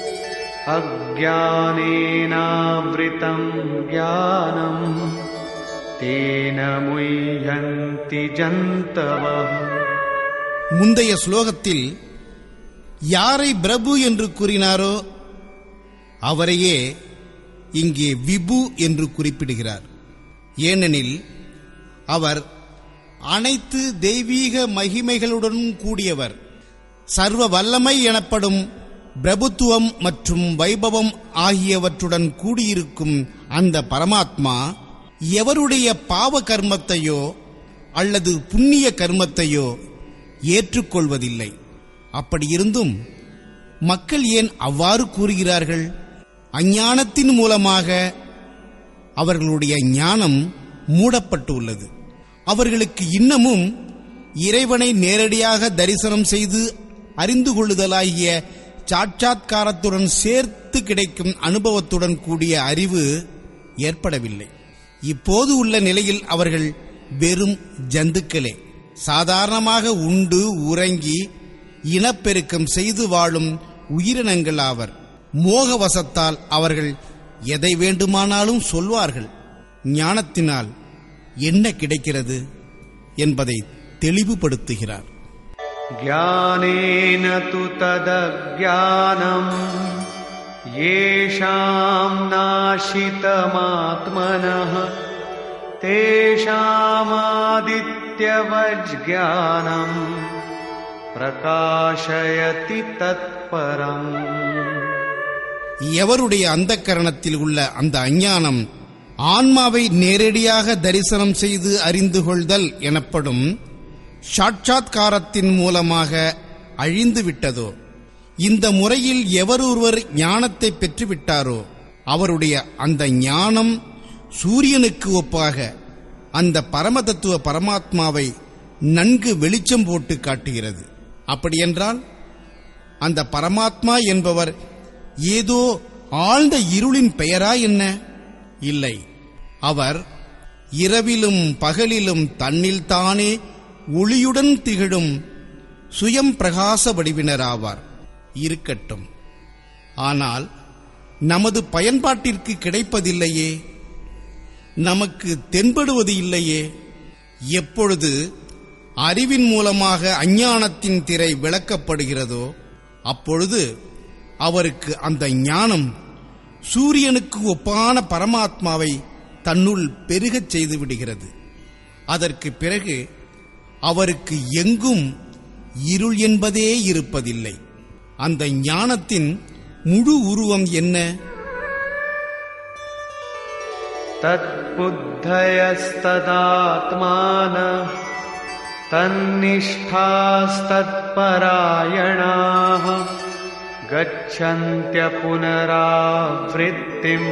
अज्ञानेनावृतं ज्ञानम् तेन मुह्यन्ति जन्तवः முந்தைய ஸ்லோகத்தில் யாரை பிரபு என்று கூறினாரோ அவரையே இங்கே விபு என்று குறிப்பிடுகிறார் ஏனெனில் அவர் அனைத்து தெய்வீக மகிமைகளுடனும் கூடியவர் சர்வ வல்லமை எனப்படும் பிரபுத்துவம் மற்றும் வைபவம் ஆகியவற்றுடன் கூடியிருக்கும் அந்த பரமாத்மா எவருடைய பாவ கர்மத்தையோ அல்லது புண்ணிய கர்மத்தையோ ஏற்றுக்கொள்வதில்லை அப்படியிருந்தும் மக்கள் ஏன் அவ்வாறு கூறுகிறார்கள் அஞ்ஞானத்தின் மூலமாக அவர்களுடைய ஞானம் மூடப்பட்டு உள்ளது அவர்களுக்கு இன்னமும் இறைவனை நேரடியாக தரிசனம் செய்து அறிந்து கொள்ளுதலாகிய சாட்சாத்காரத்துடன் சேர்த்து கிடைக்கும் அனுபவத்துடன் கூடிய அறிவு ஏற்படவில்லை இப்போது உள்ள நிலையில் அவர்கள் வெறும் ஜந்துக்களே சாதாரணமாக உண்டு உறங்கி இனப்பெருக்கம் செய்து வாழும் உயிரினங்கள் ஆவர் மோகவசத்தால் அவர்கள் எதை வேண்டுமானாலும் சொல்வார்கள் ஞானத்தினால் என்ன கிடைக்கிறது என்பதை தெளிவுபடுத்துகிறார் ज्ञानेन तु तदज्ञानम् येषाम् नाशितमात्मनः तेषामादित्यवज्ज्ञानम् प्रकाशयति तत्परम् எவருடைய அந்த கரணத்தில் உள்ள அந்த அஞ்ஞானம் ஆன்மாவை நேரடியாக தரிசனம் செய்து அறிந்து கொள்தல் எனப்படும் சாட்சாத்காரத்தின் மூலமாக அழிந்து விட்டதோ இந்த முறையில் எவரொருவர் ஞானத்தை பெற்றுவிட்டாரோ அவருடைய அந்த ஞானம் சூரியனுக்கு ஒப்பாக அந்த பரமதத்துவ பரமாத்மாவை நன்கு வெளிச்சம் போட்டு காட்டுகிறது அப்படியென்றால் அந்த பரமாத்மா என்பவர் ஏதோ ஆழ்ந்த இருளின் பெயரா என்ன இல்லை அவர் இரவிலும் பகலிலும் தன்னில் தானே ஒளியுடன் திகழும் சுயம் பிரகாச வடிவினராவார் இருக்கட்டும் ஆனால் நமது பயன்பாட்டிற்கு கிடைப்பதில்லையே நமக்கு தென்படுவது இல்லையே எப்பொழுது அறிவின் மூலமாக அஞ்ஞானத்தின் திரை விளக்கப்படுகிறதோ அப்பொழுது அவருக்கு அந்த ஞானம் சூரியனுக்கு ஒப்பான பரமாத்மாவை தன்னுள் பெருகச் செய்து விடுகிறது அதற்கு பிறகு அவருக்கு எங்கும் இருள் என்பதே இருப்பதில்லை அந்த ஞானத்தின் முழு உருவம் என்ன तत्बुद्धयस्तदात्मानः तन्निष्ठास्तत्परायणाः गच्छन्त्य पुनरावृत्तिम्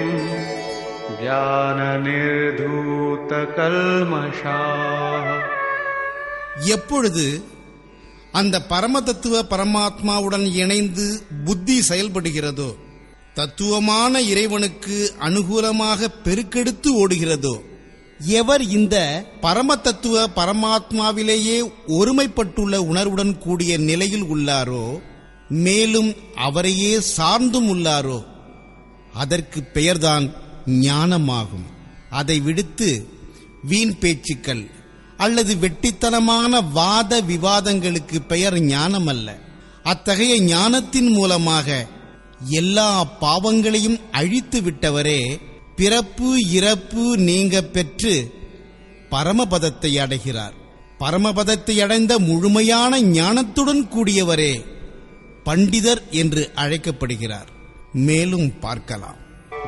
ज्ञाननिर्धूतकल्मषाः எப்பொழுது அந்த பரமதத்துவ பரமாத்மாவுடன் இணைந்து புத்தி செயல்படுகிறதோ தத்துவமான இறைவனுக்கு அனுகூலமாக பெருக்கெடுத்து ஓடுகிறதோ எவர் இந்த பரமதத்துவ பரமாத்மாவிலேயே ஒருமைப்பட்டுள்ள உணர்வுடன் கூடிய நிலையில் உள்ளாரோ மேலும் அவரையே சார்ந்தும் உள்ளாரோ அதற்கு பெயர்தான் ஞானமாகும் அதை விடுத்து வீண் பேச்சுக்கள் அல்லது வெட்டித்தனமான வாத விவாதங்களுக்கு பெயர் ஞானம் அல்ல அத்தகைய ஞானத்தின் மூலமாக எல்லா பாவங்களையும் அழித்து விட்டவரே பிறப்பு இறப்பு நீங்க பெற்று பரமபதத்தை அடைகிறார் பரமபதத்தை அடைந்த முழுமையான ஞானத்துடன் கூடியவரே பண்டிதர் என்று அழைக்கப்படுகிறார் மேலும் பார்க்கலாம்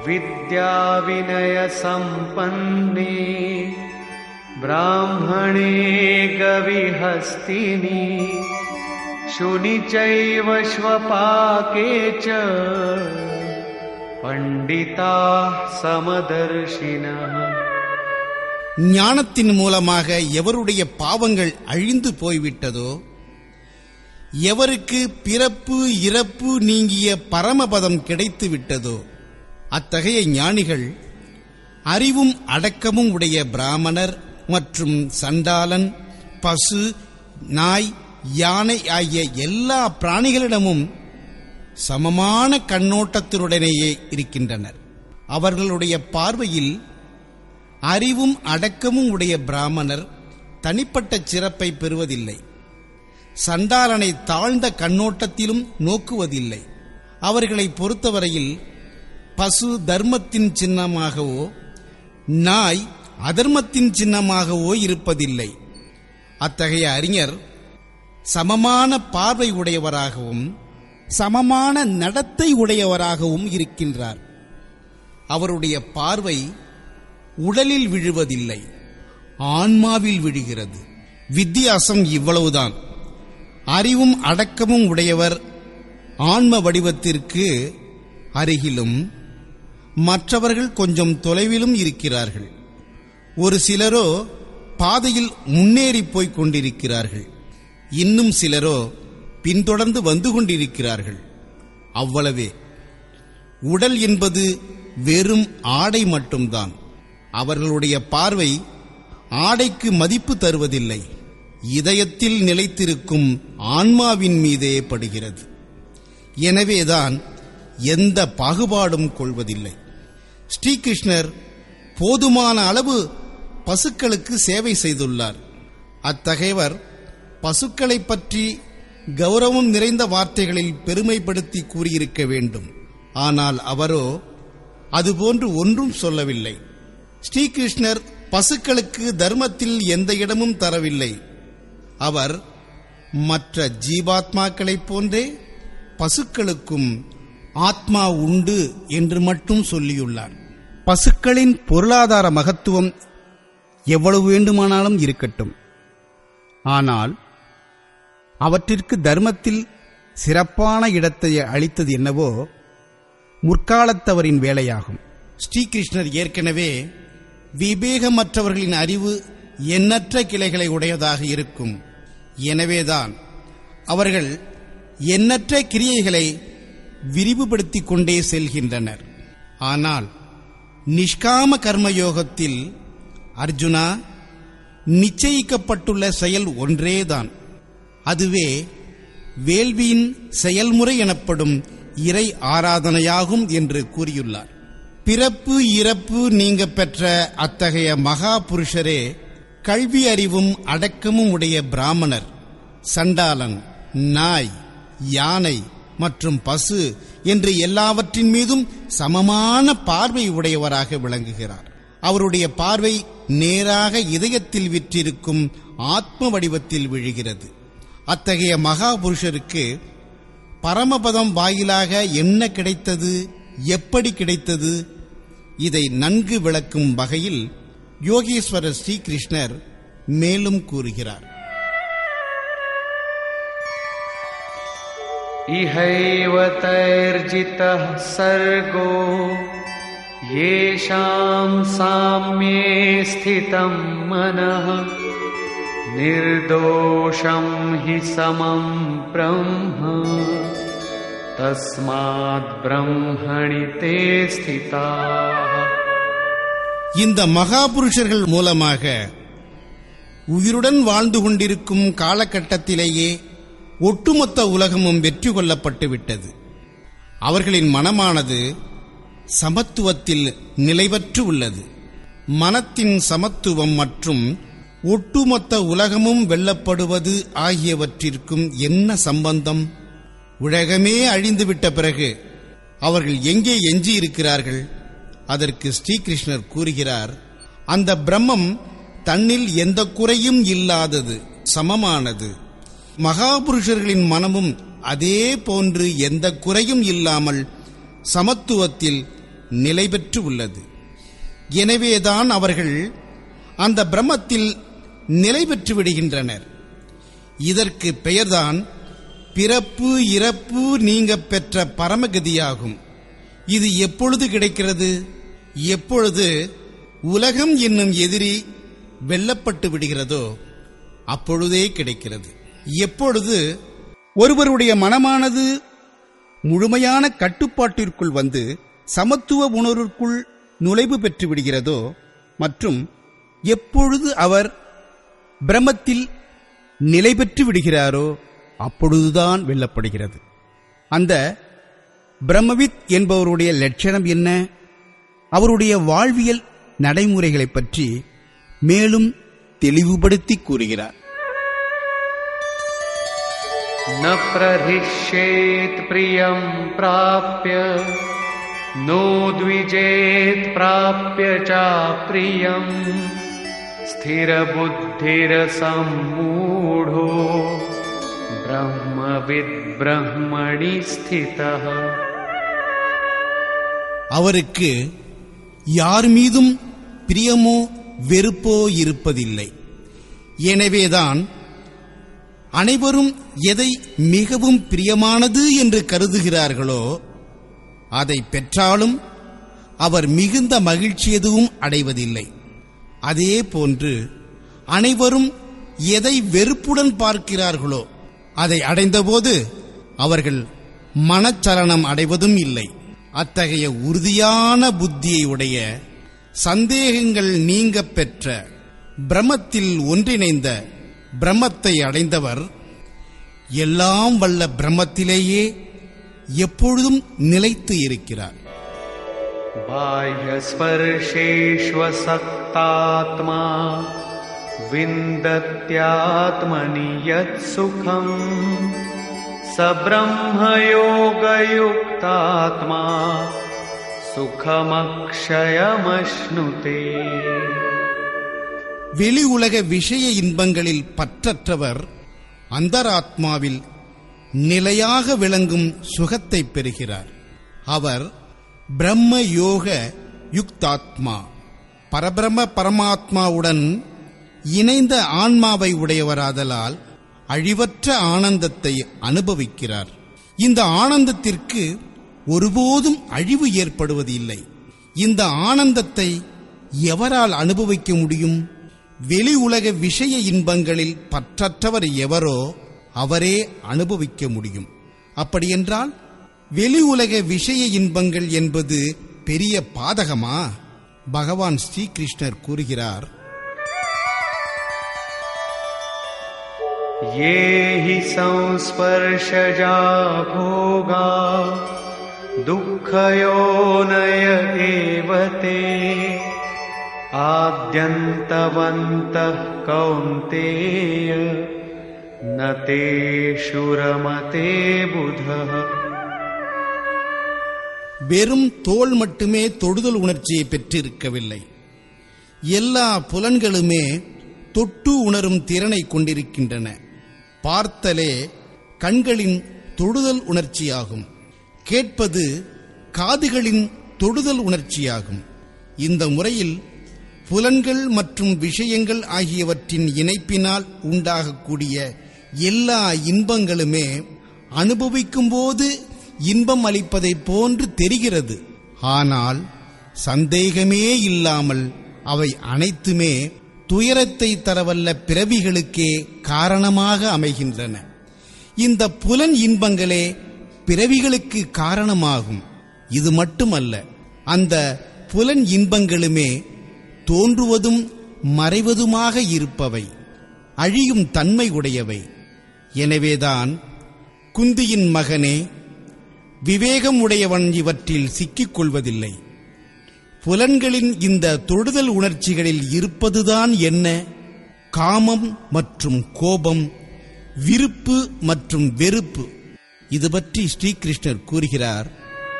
विद्याविनयसम्पन्ने ब्राह्मणे गविहस्तिनि शुनि चैव श्वपाके च पण्डिताः समदर्शिनः ஞானத்தின் மூலமாக எவருடைய பாவங்கள் அழிந்து போய்விட்டதோ எவருக்கு பிறப்பு இறப்பு நீங்கிய பரமபதம் கிடைத்து விட்டதோ அத்தகைய ஞானிகள் அறிவும் அடக்கமும் உடைய பிராமணர் மற்றும் சண்டாளன் பசு நாய் யானை ஆகிய எல்லா பிராணிகளிடமும் சமமான கண்ணோட்டத்தினுடனேயே இருக்கின்றனர் அவர்களுடைய பார்வையில் அறிவும் அடக்கமும் உடைய பிராமணர் தனிப்பட்ட சிறப்பை பெறுவதில்லை சண்டாளனை தாழ்ந்த கண்ணோட்டத்திலும் நோக்குவதில்லை அவர்களை பொறுத்தவரையில் பசு தர்மத்தின் சின்னமாகவோ நாய் அதர்மத்தின் சின்னமாகவோ இருப்பதில்லை அத்தகைய அறிஞர் சமமான பார்வை உடையவராகவும் சமமான நடத்தை உடையவராகவும் இருக்கின்றார் அவருடைய பார்வை உடலில் விழுவதில்லை ஆன்மாவில் விழுகிறது வித்தியாசம் இவ்வளவுதான் அறிவும் அடக்கமும் உடையவர் ஆன்ம வடிவத்திற்கு அருகிலும் மற்றவர்கள் கொஞ்சம் தொலைவிலும் இருக்கிறார்கள் ஒரு சிலரோ பாதையில் முன்னேறி போய்க் கொண்டிருக்கிறார்கள் இன்னும் சிலரோ பின்தொடர்ந்து வந்து கொண்டிருக்கிறார்கள் அவ்வளவே உடல் என்பது வெறும் ஆடை மட்டும்தான் அவர்களுடைய பார்வை ஆடைக்கு மதிப்பு தருவதில்லை இதயத்தில் நிலைத்திருக்கும் ஆன்மாவின் மீதே படுகிறது எனவேதான் எந்த பாகுபாடும் கொள்வதில்லை ஸ்ரீகிருஷ்ணர் போதுமான அளவு பசுக்களுக்கு சேவை செய்துள்ளார் அத்தகையவர் பசுக்களைப் பற்றி கௌரவம் நிறைந்த வார்த்தைகளில் பெருமைப்படுத்தி கூறியிருக்க வேண்டும் ஆனால் அவரோ அதுபோன்று ஒன்றும் சொல்லவில்லை ஸ்ரீகிருஷ்ணர் பசுக்களுக்கு தர்மத்தில் எந்த இடமும் தரவில்லை அவர் மற்ற ஜீவாத்மாக்களைப் போன்றே பசுக்களுக்கும் ஆத்மா உண்டு என்று மட்டும் சொல்லியுள்ளார் பசுக்களின் பொருளாதார மகத்துவம் எவ்வளவு வேண்டுமானாலும் இருக்கட்டும் ஆனால் அவற்றிற்கு தர்மத்தில் சிறப்பான இடத்தை அளித்தது என்னவோ முற்காலத்தவரின் வேலையாகும் ஸ்ரீகிருஷ்ணர் ஏற்கனவே விவேகமற்றவர்களின் அறிவு எண்ணற்ற கிளைகளை உடையதாக இருக்கும் எனவேதான் அவர்கள் எண்ணற்ற கிரியைகளை விரிவுபடுத்திக் கொண்டே செல்கின்றனர் ஆனால் நிஷ்காம கர்மயோகத்தில் அர்ஜுனா நிச்சயிக்கப்பட்டுள்ள செயல் ஒன்றேதான் அதுவே வேள்வியின் செயல்முறை எனப்படும் இறை ஆராதனையாகும் என்று கூறியுள்ளார் பிறப்பு இறப்பு நீங்க பெற்ற அத்தகைய மகா புருஷரே கல்வி அறிவும் அடக்கமும் உடைய பிராமணர் சண்டாளன் நாய் யானை மற்றும் பசு என்று எல்லாவற்றின் மீதும் சமமான பார்வை உடையவராக விளங்குகிறார் அவருடைய பார்வை நேராக இதயத்தில் விற்றிருக்கும் ஆத்ம வடிவத்தில் விழுகிறது அத்தகைய மகா புருஷருக்கு பரமபதம் வாயிலாக என்ன கிடைத்தது எப்படி கிடைத்தது இதை நன்கு விளக்கும் வகையில் யோகேஸ்வரர் ஸ்ரீகிருஷ்ணர் மேலும் கூறுகிறார் इहैव तैर्जितः सर्गो येषां साम्ये स्थितं मनः निर्दोषं हि समं ब्रह्म तस्मात् ब्रह्मणि ते स्थिताः இந்த மகாபுருஷர்கள் மூலமாக உயிருடன் வாழ்ந்து கொண்டிருக்கும் காலகட்டத்திலேயே ஒட்டுமொத்த உலகமும் வெற்றி கொள்ளப்பட்டு விட்டது அவர்களின் மனமானது சமத்துவத்தில் நிலைபற்று உள்ளது மனத்தின் சமத்துவம் மற்றும் ஒட்டுமொத்த உலகமும் வெல்லப்படுவது ஆகியவற்றிற்கும் என்ன சம்பந்தம் உலகமே அழிந்துவிட்ட பிறகு அவர்கள் எங்கே எஞ்சி இருக்கிறார்கள் அதற்கு ஸ்ரீகிருஷ்ணர் கூறுகிறார் அந்த பிரம்மம் தன்னில் எந்த குறையும் இல்லாதது சமமானது மகாபுருஷர்களின் மனமும் அதே போன்று எந்த குறையும் இல்லாமல் சமத்துவத்தில் நிலை பெற்று உள்ளது எனவேதான் அவர்கள் அந்த பிரம்மத்தில் நிலை பெற்று விடுகின்றனர் இதற்கு பெயர்தான் பிறப்பு இறப்பு நீங்க பெற்ற பரமகதியாகும் இது எப்பொழுது கிடைக்கிறது எப்பொழுது உலகம் என்னும் எதிரி வெல்லப்பட்டு விடுகிறதோ அப்பொழுதே கிடைக்கிறது எப்பொழுது ஒருவருடைய மனமானது முழுமையான கட்டுப்பாட்டிற்குள் வந்து சமத்துவ உணர்வுக்குள் நுழைவு பெற்று விடுகிறதோ மற்றும் எப்பொழுது அவர் பிரமத்தில் நிலை பெற்று விடுகிறாரோ அப்பொழுதுதான் வெல்லப்படுகிறது அந்த பிரம்மவித் என்பவருடைய லட்சணம் என்ன அவருடைய வாழ்வியல் நடைமுறைகளைப் பற்றி மேலும் தெளிவுபடுத்தி கூறுகிறார் न प्रहिष्येत् प्रियं प्राप्य नो द्विजेत् प्राप्य चाप्रियम् स्थिरबुद्धिरसम्मूढो ब्रह्मविद्ब्रह्मणि स्थितः அவருக்கு யார் மீதும் பிரியமோ வெறுப்போ இருப்பதில்லை எனவேதான் அனைவரும் எதை மிகவும் பிரியமானது என்று கருதுகிறார்களோ அதை பெற்றாலும் அவர் மிகுந்த மகிழ்ச்சி எதுவும் அடைவதில்லை அதே போன்று அனைவரும் எதை வெறுப்புடன் பார்க்கிறார்களோ அதை அடைந்தபோது அவர்கள் மனச்சலனம் அடைவதும் இல்லை அத்தகைய உறுதியான புத்தியை உடைய சந்தேகங்கள் நீங்க பெற்ற பிரம்மத்தில் ஒன்றிணைந்த பிரம்மத்தை அடைந்தவர் எல்லாம் வல்ல பிரம்மத்திலேயே எப்பொழுதும் நிலைத்து இருக்கிறார் बाह्यस्पर्शेष्वसक्तात्मा विन्दत्यात्मनि यत्सुखम् स ब्रह्मयोगयुक्तात्मा सुखमक्षयमश्नुते வெளி உலக விஷய இன்பங்களில் பற்றற்றவர் அந்தராத்மாவில் நிலையாக விளங்கும் சுகத்தை பெறுகிறார் அவர் பிரம்ம யோக யுக்தாத்மா பரபிரம பரமாத்மாவுடன் இணைந்த ஆன்மாவை உடையவராதலால் அழிவற்ற ஆனந்தத்தை அனுபவிக்கிறார் இந்த ஆனந்தத்திற்கு ஒருபோதும் அழிவு ஏற்படுவது இல்லை இந்த ஆனந்தத்தை எவரால் அனுபவிக்க முடியும் வெளி உலக விஷய இன்பங்களில் பற்றற்றவர் எவரோ அவரே அனுபவிக்க முடியும் அப்படியென்றால் வெளி உலக விஷய இன்பங்கள் என்பது பெரிய பாதகமா பகவான் ஸ்ரீகிருஷ்ணர் கூறுகிறார் ये हि संस्पर्शजा भोगा दुःखयोनय एव ते आद्यन्तवन्तः कौन्तेय न तेषु रमते बुधः வெறும் தோல் மட்டுமே தொடுதல் உணர்ச்சியை பெற்றிருக்கவில்லை எல்லா புலன்களுமே தொட்டு உணரும் திறனை கொண்டிருக்கின்றன பார்த்தலே கண்களின் தொடுதல் உணர்ச்சியாகும் கேட்பது காதுகளின் தொடுதல் உணர்ச்சியாகும் இந்த முறையில் புலன்கள் மற்றும் விஷயங்கள் ஆகியவற்றின் இணைப்பினால் உண்டாகக்கூடிய எல்லா இன்பங்களுமே அனுபவிக்கும்போது இன்பம் அளிப்பதைப் போன்று தெரிகிறது ஆனால் சந்தேகமே இல்லாமல் அவை அனைத்துமே துயரத்தை தரவல்ல பிறவிகளுக்கே காரணமாக அமைகின்றன இந்த புலன் இன்பங்களே பிறவிகளுக்கு காரணமாகும் இது மட்டுமல்ல அந்த புலன் இன்பங்களுமே தோன்றுவதும் மறைவதுமாக இருப்பவை அழியும் தன்மை உடையவை எனவேதான் குந்தியின் மகனே விவேகம் உடையவன் இவற்றில் சிக்கிக் கொள்வதில்லை புலன்களின் இந்த தொடுதல் உணர்ச்சிகளில் இருப்பதுதான் என்ன காமம் மற்றும் கோபம் விருப்பு மற்றும் வெறுப்பு இது பற்றி ஸ்ரீகிருஷ்ணர் கூறுகிறார்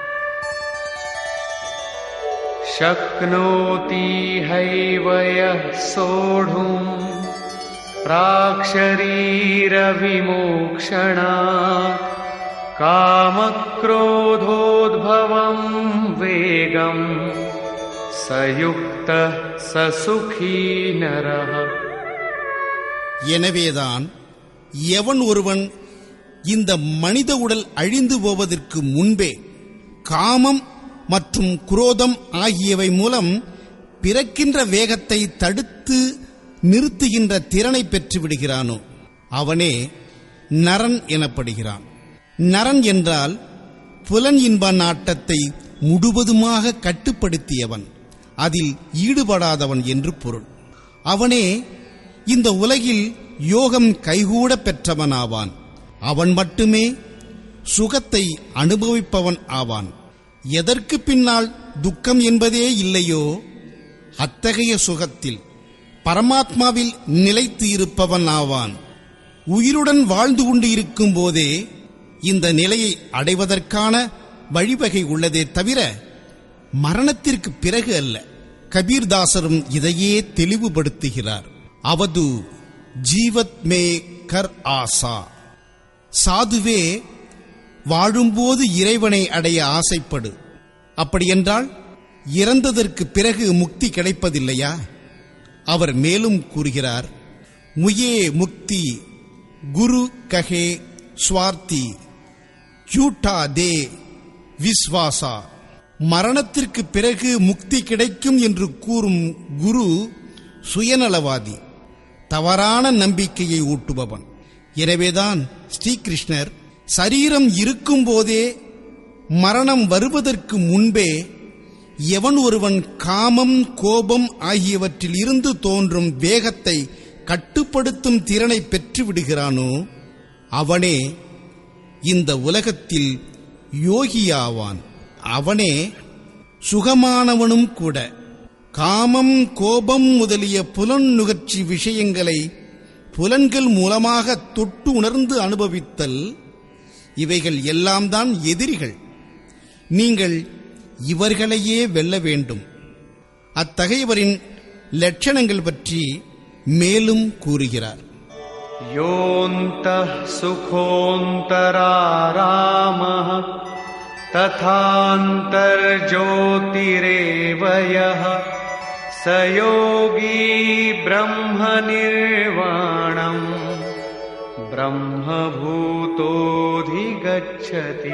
शक्नोति हैव यः सोढुम् प्राक्शरीरविमोक्षणात् कामक्रोधोद्भवम् वेगम् स युक्तः स सुखी नरः எனவேதான் எவன் ஒருவன் இந்த மனித உடல் அழிந்து போவதற்கு முன்பே காமம் மற்றும் குரோதம் ஆகியவை மூலம் பிறக்கின்ற வேகத்தை தடுத்து நிறுத்துகின்ற திறனை பெற்று விடுகிறானோ அவனே நரன் எனப்படுகிறான் நரன் என்றால் புலன் இன்ப நாட்டத்தை முழுவதுமாக கட்டுப்படுத்தியவன் அதில் ஈடுபடாதவன் என்று பொருள் அவனே இந்த உலகில் யோகம் கைகூட பெற்றவனாவான் அவன் மட்டுமே சுகத்தை அனுபவிப்பவன் ஆவான் எதற்கு பின்னால் துக்கம் என்பதே இல்லையோ அத்தகைய சுகத்தில் பரமாத்மாவில் நிலைத்து இருப்பவன் ஆவான் உயிருடன் வாழ்ந்து கொண்டு இருக்கும் போதே இந்த நிலையை அடைவதற்கான வழிவகை உள்ளதே தவிர மரணத்திற்கு பிறகு அல்ல கபீர்தாசரும் இதையே தெளிவுபடுத்துகிறார் அவது ஜீவத் மே கர் ஆசா சாதுவே வாழும்போது இறைவனை அடைய ஆசைப்படு அப்படியென்றால் இறந்ததற்கு பிறகு முக்தி கிடைப்பதில்லையா அவர் மேலும் கூறுகிறார் முயே முக்தி குரு கஹே ஸ்வார்த்தி ஜூட்டா தே விஸ்வாசா மரணத்திற்கு பிறகு முக்தி கிடைக்கும் என்று கூறும் குரு சுயநலவாதி தவறான நம்பிக்கையை ஊட்டுபவன் எனவேதான் ஸ்ரீகிருஷ்ணர் சரீரம் இருக்கும்போதே மரணம் வருவதற்கு முன்பே எவன் ஒருவன் காமம் கோபம் ஆகியவற்றில் இருந்து தோன்றும் வேகத்தை கட்டுப்படுத்தும் திறனை பெற்று விடுகிறானோ அவனே இந்த உலகத்தில் யோகியாவான் அவனே சுகமானவனும் கூட காமம் கோபம் முதலிய புலன் நுகர்ச்சி விஷயங்களை புலன்கள் மூலமாக தொட்டு உணர்ந்து அனுபவித்தல் இவைகள் எல்லாம் தான் எதிரிகள் நீங்கள் இவர்களையே வெல்ல வேண்டும் அத்தகையவரின் லட்சணங்கள் பற்றி மேலும் கூறுகிறார் योऽन्तः सुखोऽन्तरारामः तथान्तर्ज्योतिरेव यः स योगी ब्रह्मनिर्वाणम् ब्रह्मभूतोऽधिगच्छति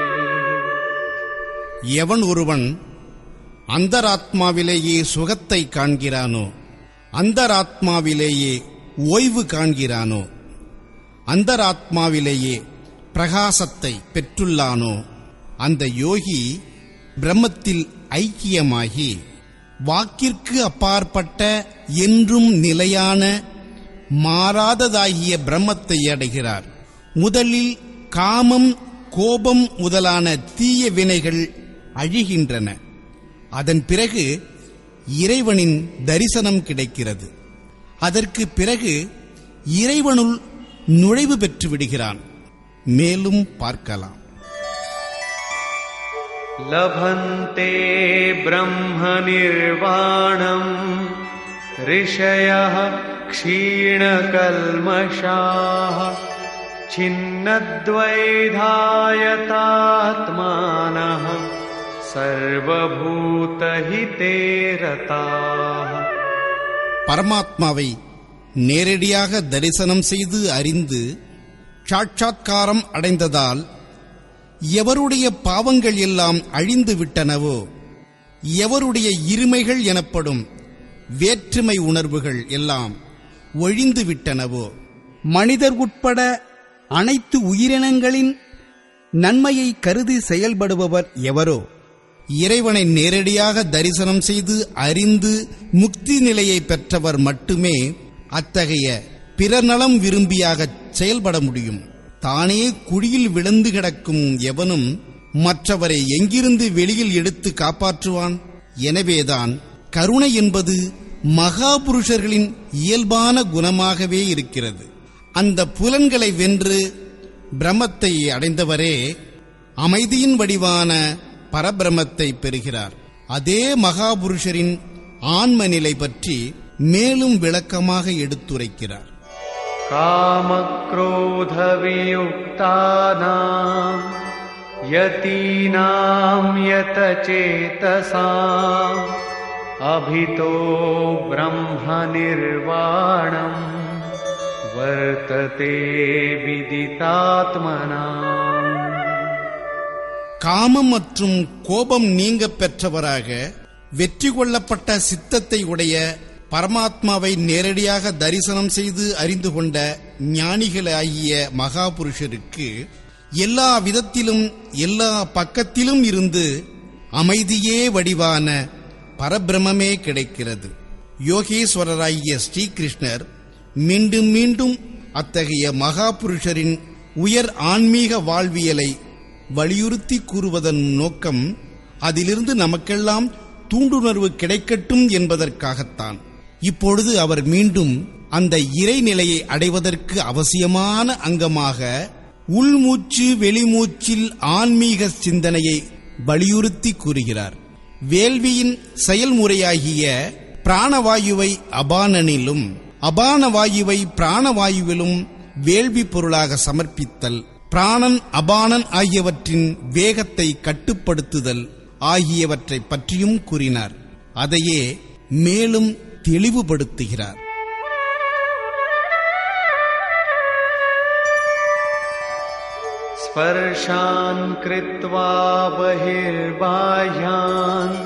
எவன் ஒருவன் அந்தராத்மாவிலேயே சுகத்தை காண்கிறானோ அந்தராத்மாவிலேயே ஓய்வு காண்கிறானோ அந்தராத்மாவிலேயே பிரகாசத்தை பெற்றுள்ளானோ அந்த யோகி பிரம்மத்தில் ஐக்கியமாகி வாக்கிற்கு அப்பாற்பட்ட என்றும் நிலையான மாறாததாகிய பிரம்மத்தை அடைகிறார் முதலில் காமம் கோபம் முதலான தீய வினைகள் அழிகின்றன அதன் பிறகு இறைவனின் தரிசனம் கிடைக்கிறது அதற்கு பிறகு இறைவனுள் நுழைவு பெற்று விடுகிறான் மேலும் பார்க்கலாம் लभन्ते ब्रह्मनिर्वाणम् ऋषयः क्षीणकल्मषाः छिन्नद्वैधायतात्मानः सर्वभूतहिते रताः பரமாத்மாவை நேரடியாக தரிசனம் செய்து அறிந்து சாட்சாத்காரம் அடைந்ததால் எவருடைய பாவங்கள் எல்லாம் அழிந்து விட்டனவோ எவருடைய இருமைகள் எனப்படும் வேற்றுமை உணர்வுகள் எல்லாம் ஒழிந்து விட்டனவோ மனிதர் உட்பட அனைத்து உயிரினங்களின் நன்மையை கருதி செயல்படுபவர் எவரோ இறைவனை நேரடியாக தரிசனம் செய்து அறிந்து முக்தி நிலையை பெற்றவர் மட்டுமே அத்தகைய பிறநலம் விரும்பியாக செயல்பட முடியும் தானே குழியில் விழுந்து கிடக்கும் எவனும் மற்றவரை எங்கிருந்து வெளியில் எடுத்து காப்பாற்றுவான் எனவேதான் கருணை என்பது மகாபுருஷர்களின் இயல்பான குணமாகவே இருக்கிறது அந்த புலன்களை வென்று பிரம்மத்தை அடைந்தவரே அமைதியின் வடிவான பரபிரமத்தை பெறுகிறார் அதே மகாபுருஷரின் ஆன்ம நிலை பற்றி மேலும் விளக்கமாக எடுத்துரைக்கிறார் कामक्रोधवियुक्तानाम् यतीनाम् यतचेतसाम् अभितो ब्रह्मनिर्वाणम् वर्तते विदितात्मनाम् காமம் மற்றும் கோபம் நீங்க பெற்றவராக வெற்றி கொள்ளப்பட்ட சித்தத்தை உடைய பரமாத்மாவை நேரடியாக தரிசனம் செய்து அறிந்து கொண்ட ஞானிகளாகிய மகாபுருஷருக்கு எல்லா விதத்திலும் எல்லா பக்கத்திலும் இருந்து அமைதியே வடிவான பரபிரமே கிடைக்கிறது யோகேஸ்வரராகிய ஸ்ரீகிருஷ்ணர் மீண்டும் மீண்டும் அத்தகைய மகாபுருஷரின் உயர் ஆன்மீக வாழ்வியலை வலியுறுத்தி கூறுவதன் நோக்கம் அதிலிருந்து நமக்கெல்லாம் தூண்டுணர்வு கிடைக்கட்டும் என்பதற்காகத்தான் இப்பொழுது அவர் மீண்டும் அந்த இறைநிலையை அடைவதற்கு அவசியமான அங்கமாக உள்மூச்சு வெளிமூச்சில் ஆன்மீக சிந்தனையை வலியுறுத்தி கூறுகிறார் வேள்வியின் செயல்முறையாகிய பிராணவாயுவை அபானனிலும் அபானவாயுவை பிராணவாயுவிலும் வேள்வி பொருளாக சமர்ப்பித்தல் பிராணன் அபானன் ஆகியவற்றின் வேகத்தை கட்டுப்படுத்துதல் ஆகியவற்றை பற்றியும் கூறினார் அதையே மேலும் தெளிவுபடுத்துகிறார் स्पर्शान् कृत्वा बहिर्बाह्यान्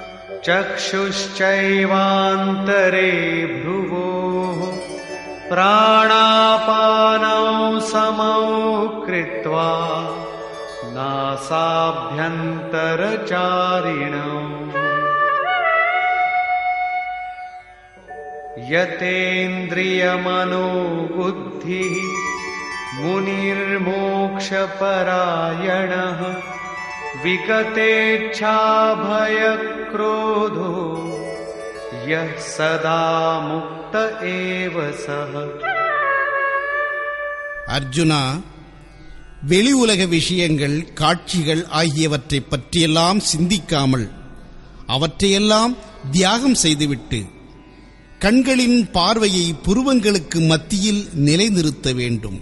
चक्षुश्चैवान्तरे भ्रुवोः प्राणापानौ समौ कृत्वा नासाभ्यन्तरचारिणम् यतेन्द्रियमनोबुद्धिः मुनिर्मोक्षपरायणः विगतेच्छाभयक्रोधो यः सदा मुक्त एव सः அர்ஜுனா வெளி உலக விஷயங்கள் காட்சிகள் ஆகியவற்றைப் பற்றியெல்லாம் சிந்திக்காமல் அவற்றையெல்லாம் தியாகம் செய்துவிட்டு கண்களின் பார்வையை புருவங்களுக்கு மத்தியில் நிலைநிறுத்த வேண்டும்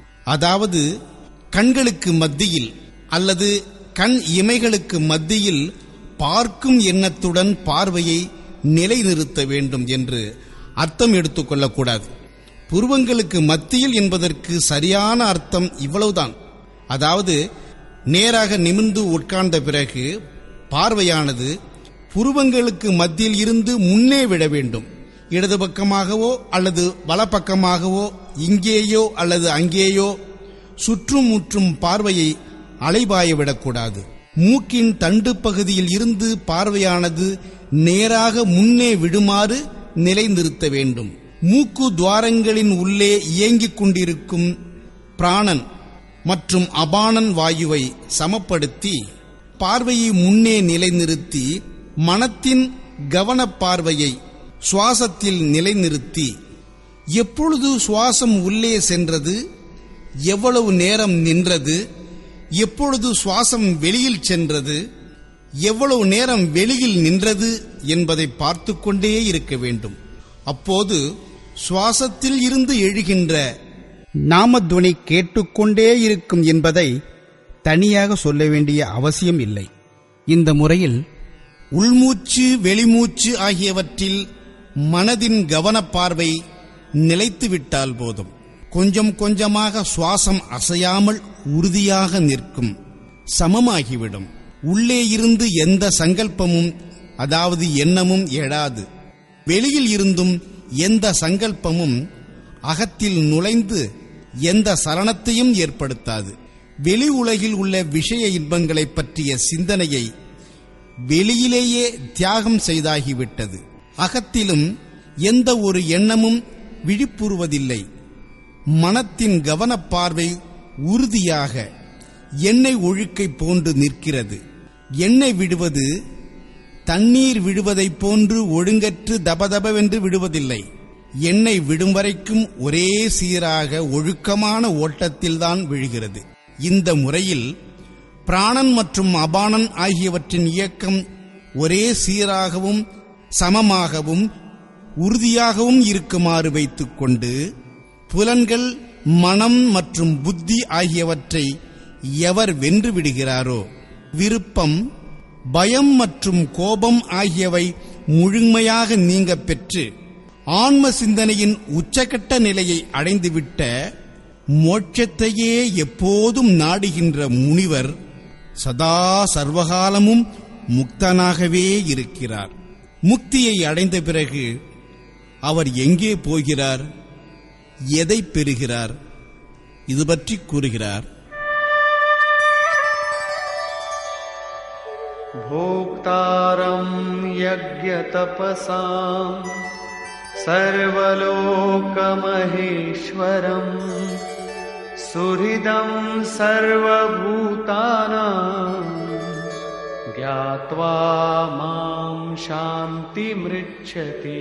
அதாவது கண்களுக்கு மத்தியில் அல்லது கண் இமைகளுக்கு மத்தியில் பார்க்கும் எண்ணத்துடன் பார்வையை நிலைநிறுத்த வேண்டும் என்று அர்த்தம் எடுத்துக்கொள்ளக்கூடாது புருவங்களுக்கு மத்தியில் என்பதற்கு சரியான அர்த்தம் இவ்வளவுதான் அதாவது நேராக நிமிர்ந்து உட்கார்ந்த பிறகு பார்வையானது புருவங்களுக்கு மத்தியில் இருந்து முன்னே விட வேண்டும் இடது பக்கமாகவோ அல்லது வலப்பக்கமாகவோ இங்கேயோ அல்லது அங்கேயோ சுற்றும் முற்றும் பார்வையை அலைபாய விடக்கூடாது மூக்கின் தண்டு பகுதியில் இருந்து பார்வையானது நேராக முன்னே விடுமாறு நிலைநிறுத்த வேண்டும் மூக்கு துவாரங்களின் உள்ளே இயங்கிக் கொண்டிருக்கும் பிராணன் மற்றும் அபானன் வாயுவை சமப்படுத்தி பார்வையை முன்னே நிலைநிறுத்தி மனத்தின் கவனப் பார்வையை சுவாசத்தில் நிலைநிறுத்தி எப்பொழுது சுவாசம் உள்ளே சென்றது எவ்வளவு நேரம் நின்றது எப்பொழுது சுவாசம் வெளியில் சென்றது எவ்வளவு நேரம் வெளியில் நின்றது என்பதை பார்த்து கொண்டே இருக்க வேண்டும் அப்போது சுவாசத்தில் இருந்து எழுகின்ற நாமத்துவனி கேட்டுக்கொண்டே இருக்கும் என்பதை தனியாக சொல்ல வேண்டிய அவசியம் இல்லை இந்த முறையில் உள்மூச்சு வெளிமூச்சு ஆகியவற்றில் மனதின் கவனப்பார்வை நிலைத்துவிட்டால் போதும் கொஞ்சம் கொஞ்சமாக சுவாசம் அசையாமல் உறுதியாக நிற்கும் சமமாகிவிடும் உள்ளே இருந்து எந்த சங்கல்பமும் அதாவது எண்ணமும் எழாது வெளியில் இருந்தும் எந்த சங்கல்பமும் அகத்தில் நுழைந்து எந்த சலனத்தையும் ஏற்படுத்தாது வெளி உலகில் உள்ள விஷய இன்பங்களைப் பற்றிய சிந்தனையை வெளியிலேயே தியாகம் செய்தாகிவிட்டது அகத்திலும் எந்த ஒரு எண்ணமும் விழிப்புறுவதில்லை மனத்தின் கவனப்பார்வை உறுதியாக எண்ணெய் ஒழுக்கை போன்று நிற்கிறது எண்ணெய் விடுவது தண்ணீர் விடுவதைப் போன்று ஒழுங்கற்று தபதபவென்று விடுவதில்லை எண்ணெய் விடும் வரைக்கும் ஒரே சீராக ஒழுக்கமான ஓட்டத்தில்தான் விழுகிறது இந்த முறையில் பிராணன் மற்றும் அபானன் ஆகியவற்றின் இயக்கம் ஒரே சீராகவும் சமமாகவும் உறுதியாகவும் இருக்குமாறு வைத்துக்கொண்டு புலன்கள் மனம் மற்றும் புத்தி ஆகியவற்றை எவர் வென்று விடுகிறாரோ விருப்பம் பயம் மற்றும் கோபம் ஆகியவை முழுமையாக நீங்க பெற்று ஆன்ம சிந்தனையின் உச்சகட்ட நிலையை அடைந்துவிட்ட மோட்சத்தையே எப்போதும் நாடுகின்ற முனிவர் சதா சர்வகாலமும் முக்தனாகவே இருக்கிறார் முக்தியை அடைந்த பிறகு அவர் எங்கே போகிறார் எதை பெறுகிறார் இது பற்றி கூறுகிறார் भोक्तारं यज्ञतपसाम् सर्वलोकमहेश्वरम् सुहृदं सर्वभूतानाम् ज्ञात्वा मां शान्तिमृच्छति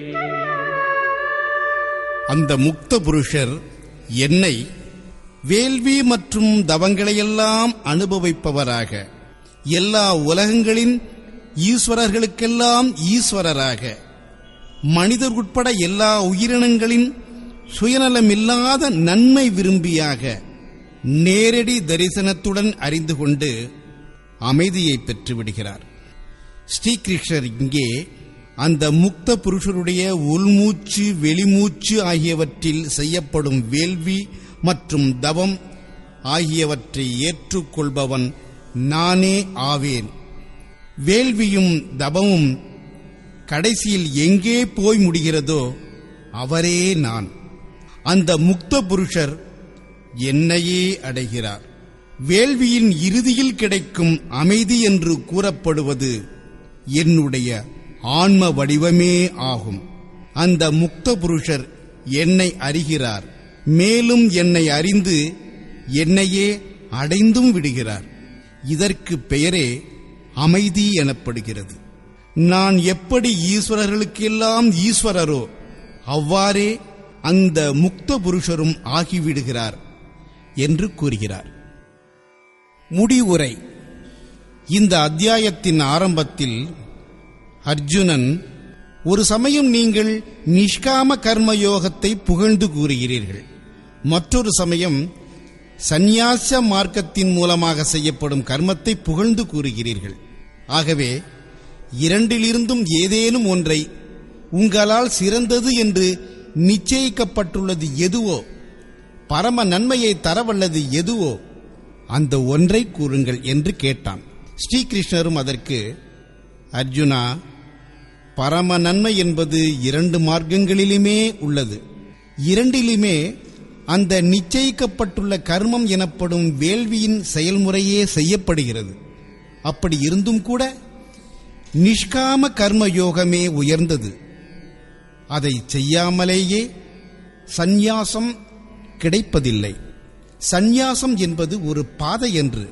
அந்த முக்த புருஷர் என்னை வேள்வி மற்றும் தவங்களையெல்லாம் அனுபவிப்பவராக எல்லா உலகங்களின் ஈஸ்வரர்களுக்கெல்லாம் ஈஸ்வரராக மனிதர் உட்பட எல்லா உயிரினங்களின் சுயநலமில்லாத நன்மை விரும்பியாக நேரடி தரிசனத்துடன் அறிந்து கொண்டு அமைதியை பெற்றுவிடுகிறார் ஸ்ரீகிருஷ்ணர் இங்கே அந்த முக்த புருஷருடைய உள்மூச்சு வெளிமூச்சு ஆகியவற்றில் செய்யப்படும் வேள்வி மற்றும் தவம் ஆகியவற்றை ஏற்றுக்கொள்பவன் நானே ஆவேன் வேள்வியும் தவமும் கடைசியில் எங்கே போய் முடிகிறதோ அவரே நான் அந்த முக்த புருஷர் என்னையே அடைகிறார் வேள்வியின் இறுதியில் கிடைக்கும் அமைதி என்று கூறப்படுவது என்னுடைய ஆன்ம வடிவமே ஆகும் அந்த முக்த புருஷர் என்னை அறிகிறார் மேலும் என்னை அறிந்து என்னையே அடைந்தும் விடுகிறார் இதற்கு பெயரே அமைதி எனப்படுகிறது நான் எப்படி ஈஸ்வரர்களுக்கெல்லாம் ஈஸ்வரரோ அவ்வாறே அந்த முக்த புருஷரும் ஆகிவிடுகிறார் என்று கூறுகிறார் முடிவுரை இந்த அத்தியாயத்தின் ஆரம்பத்தில் அர்ஜுனன் ஒரு சமயம் நீங்கள் நிஷ்காம கர்ம யோகத்தை புகழ்ந்து கூறுகிறீர்கள் மற்றொரு சமயம் சந்நியாச மார்க்கத்தின் மூலமாக செய்யப்படும் கர்மத்தை புகழ்ந்து கூறுகிறீர்கள் ஆகவே இரண்டிலிருந்தும் ஏதேனும் ஒன்றை உங்களால் சிறந்தது என்று நிச்சயிக்கப்பட்டுள்ளது எதுவோ பரம நன்மையை தரவல்லது எதுவோ அந்த ஒன்றை கூறுங்கள் என்று கேட்டான் ஸ்ரீகிருஷ்ணரும் அதற்கு அர்ஜுனா பரம நன்மை என்பது இரண்டு மார்க்கங்களிலுமே உள்ளது இரண்டிலுமே அந்த நிச்சயிக்கப்பட்டுள்ள கர்மம் எனப்படும் வேள்வியின் செயல்முறையே செய்யப்படுகிறது அப்படி இருந்தும் கூட நிஷ்காம கர்ம யோகமே உயர்ந்தது அதை செய்யாமலேயே சந்நியாசம் கிடைப்பதில்லை சந்நியாசம் என்பது ஒரு பாதை என்று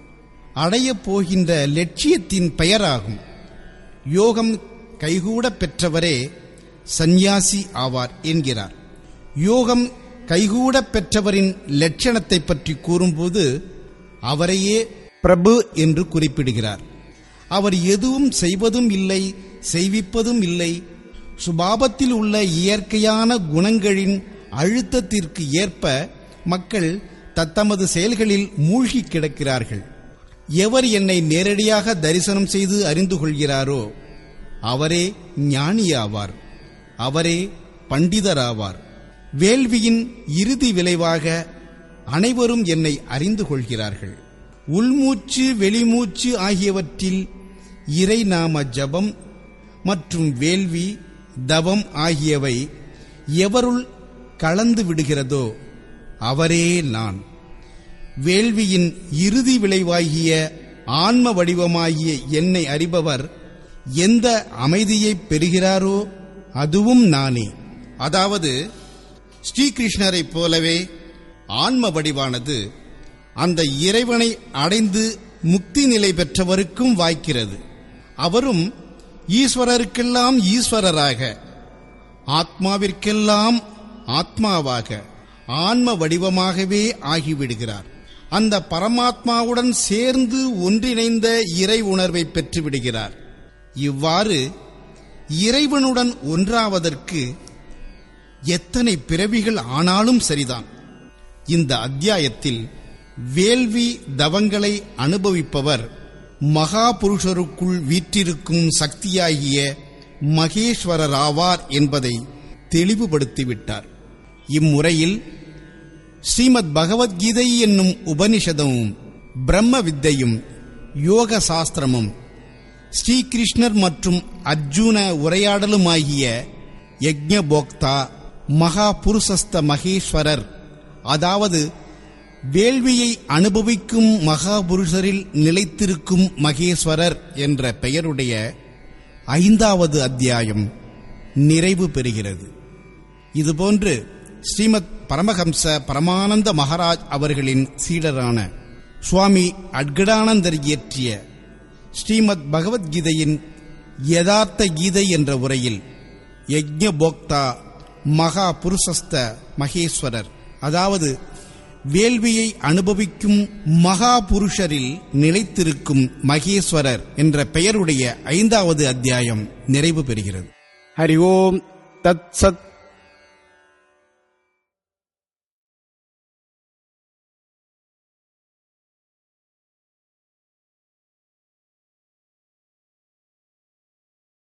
அடையப் போகின்ற லட்சியத்தின் பெயராகும் யோகம் கைகூட பெற்றவரே சந்நியாசி ஆவார் என்கிறார் யோகம் கைகூட பெற்றவரின் லட்சணத்தை பற்றி கூறும்போது அவரையே பிரபு என்று குறிப்பிடுகிறார் அவர் எதுவும் செய்வதும் இல்லை செய்விப்பதும் இல்லை சுபாவத்தில் உள்ள இயற்கையான குணங்களின் அழுத்தத்திற்கு ஏற்ப மக்கள் தத்தமது செயல்களில் மூழ்கி கிடக்கிறார்கள் எவர் என்னை நேரடியாக தரிசனம் செய்து அறிந்து கொள்கிறாரோ அவரே ஞானியாவார் அவரே பண்டிதராவார் வேள்வியின் இறுதி விளைவாக அனைவரும் என்னை அறிந்து கொள்கிறார்கள் உள்மூச்சு வெளிமூச்சு ஆகியவற்றில் இறை நாம ஜபம் மற்றும் வேள்வி தவம் ஆகியவை எவருள் கலந்து விடுகிறதோ அவரே நான் வேள்வியின் இறுதி விளைவாகிய ஆன்ம வடிவமாகிய என்னை அறிபவர் எந்த அமைதியை பெறுகிறாரோ அதுவும் நானே அதாவது ஸ்ரீகிருஷ்ணரைப் போலவே ஆன்ம வடிவானது அந்த இறைவனை அடைந்து முக்தி நிலை பெற்றவருக்கும் வாய்க்கிறது அவரும் ஈஸ்வரருக்கெல்லாம் ஈஸ்வரராக ஆத்மாவிற்கெல்லாம் ஆத்மாவாக ஆன்ம வடிவமாகவே ஆகிவிடுகிறார் அந்த பரமாத்மாவுடன் சேர்ந்து ஒன்றிணைந்த இறை உணர்வை பெற்றுவிடுகிறார் இவ்வாறு இறைவனுடன் ஒன்றாவதற்கு எத்தனை பிறவிகள் ஆனாலும் சரிதான் இந்த அத்தியாயத்தில் வேள்வி தவங்களை அனுபவிப்பவர் மகாபுருஷருக்குள் வீற்றிருக்கும் சக்தியாகிய மகேஸ்வரராவார் என்பதை தெளிவுபடுத்திவிட்டார் இம்முறையில் ஸ்ரீமத் பகவத்கீதை என்னும் உபனிஷதமும் பிரம்ம வித்தையும் யோக சாஸ்திரமும் ஸ்ரீகிருஷ்ணர் மற்றும் அர்ஜுன உரையாடலுமாகிய யஜ்ஞபோக்தா மகா புருஷஸ்த மகேஸ்வரர் அதாவது வேள்வியை அனுபவிக்கும் மகாபுருஷரில் நிலைத்திருக்கும் மகேஸ்வரர் என்ற பெயருடைய ஐந்தாவது அத்தியாயம் நிறைவு பெறுகிறது இதுபோன்று ஸ்ரீமத் பரமஹம்ச பரமானந்த மகாராஜ் அவர்களின் சீடரான சுவாமி அட்கடானந்தர் இயற்றிய ஸ்ரீமத் பகவத்கீதையின் யதார்த்த கீதை என்ற உரையில் யஜ்ஞபோக்தா மகா புருஷஸ்த மகேஸ்வரர் அதாவது வேள்வியை அனுபவிக்கும் மகா புருஷரில் நிலைத்திருக்கும் மகேஸ்வரர் என்ற பெயருடைய ஐந்தாவது அத்தியாயம் நிறைவு பெறுகிறது ஹரி ஓம் தத் சத்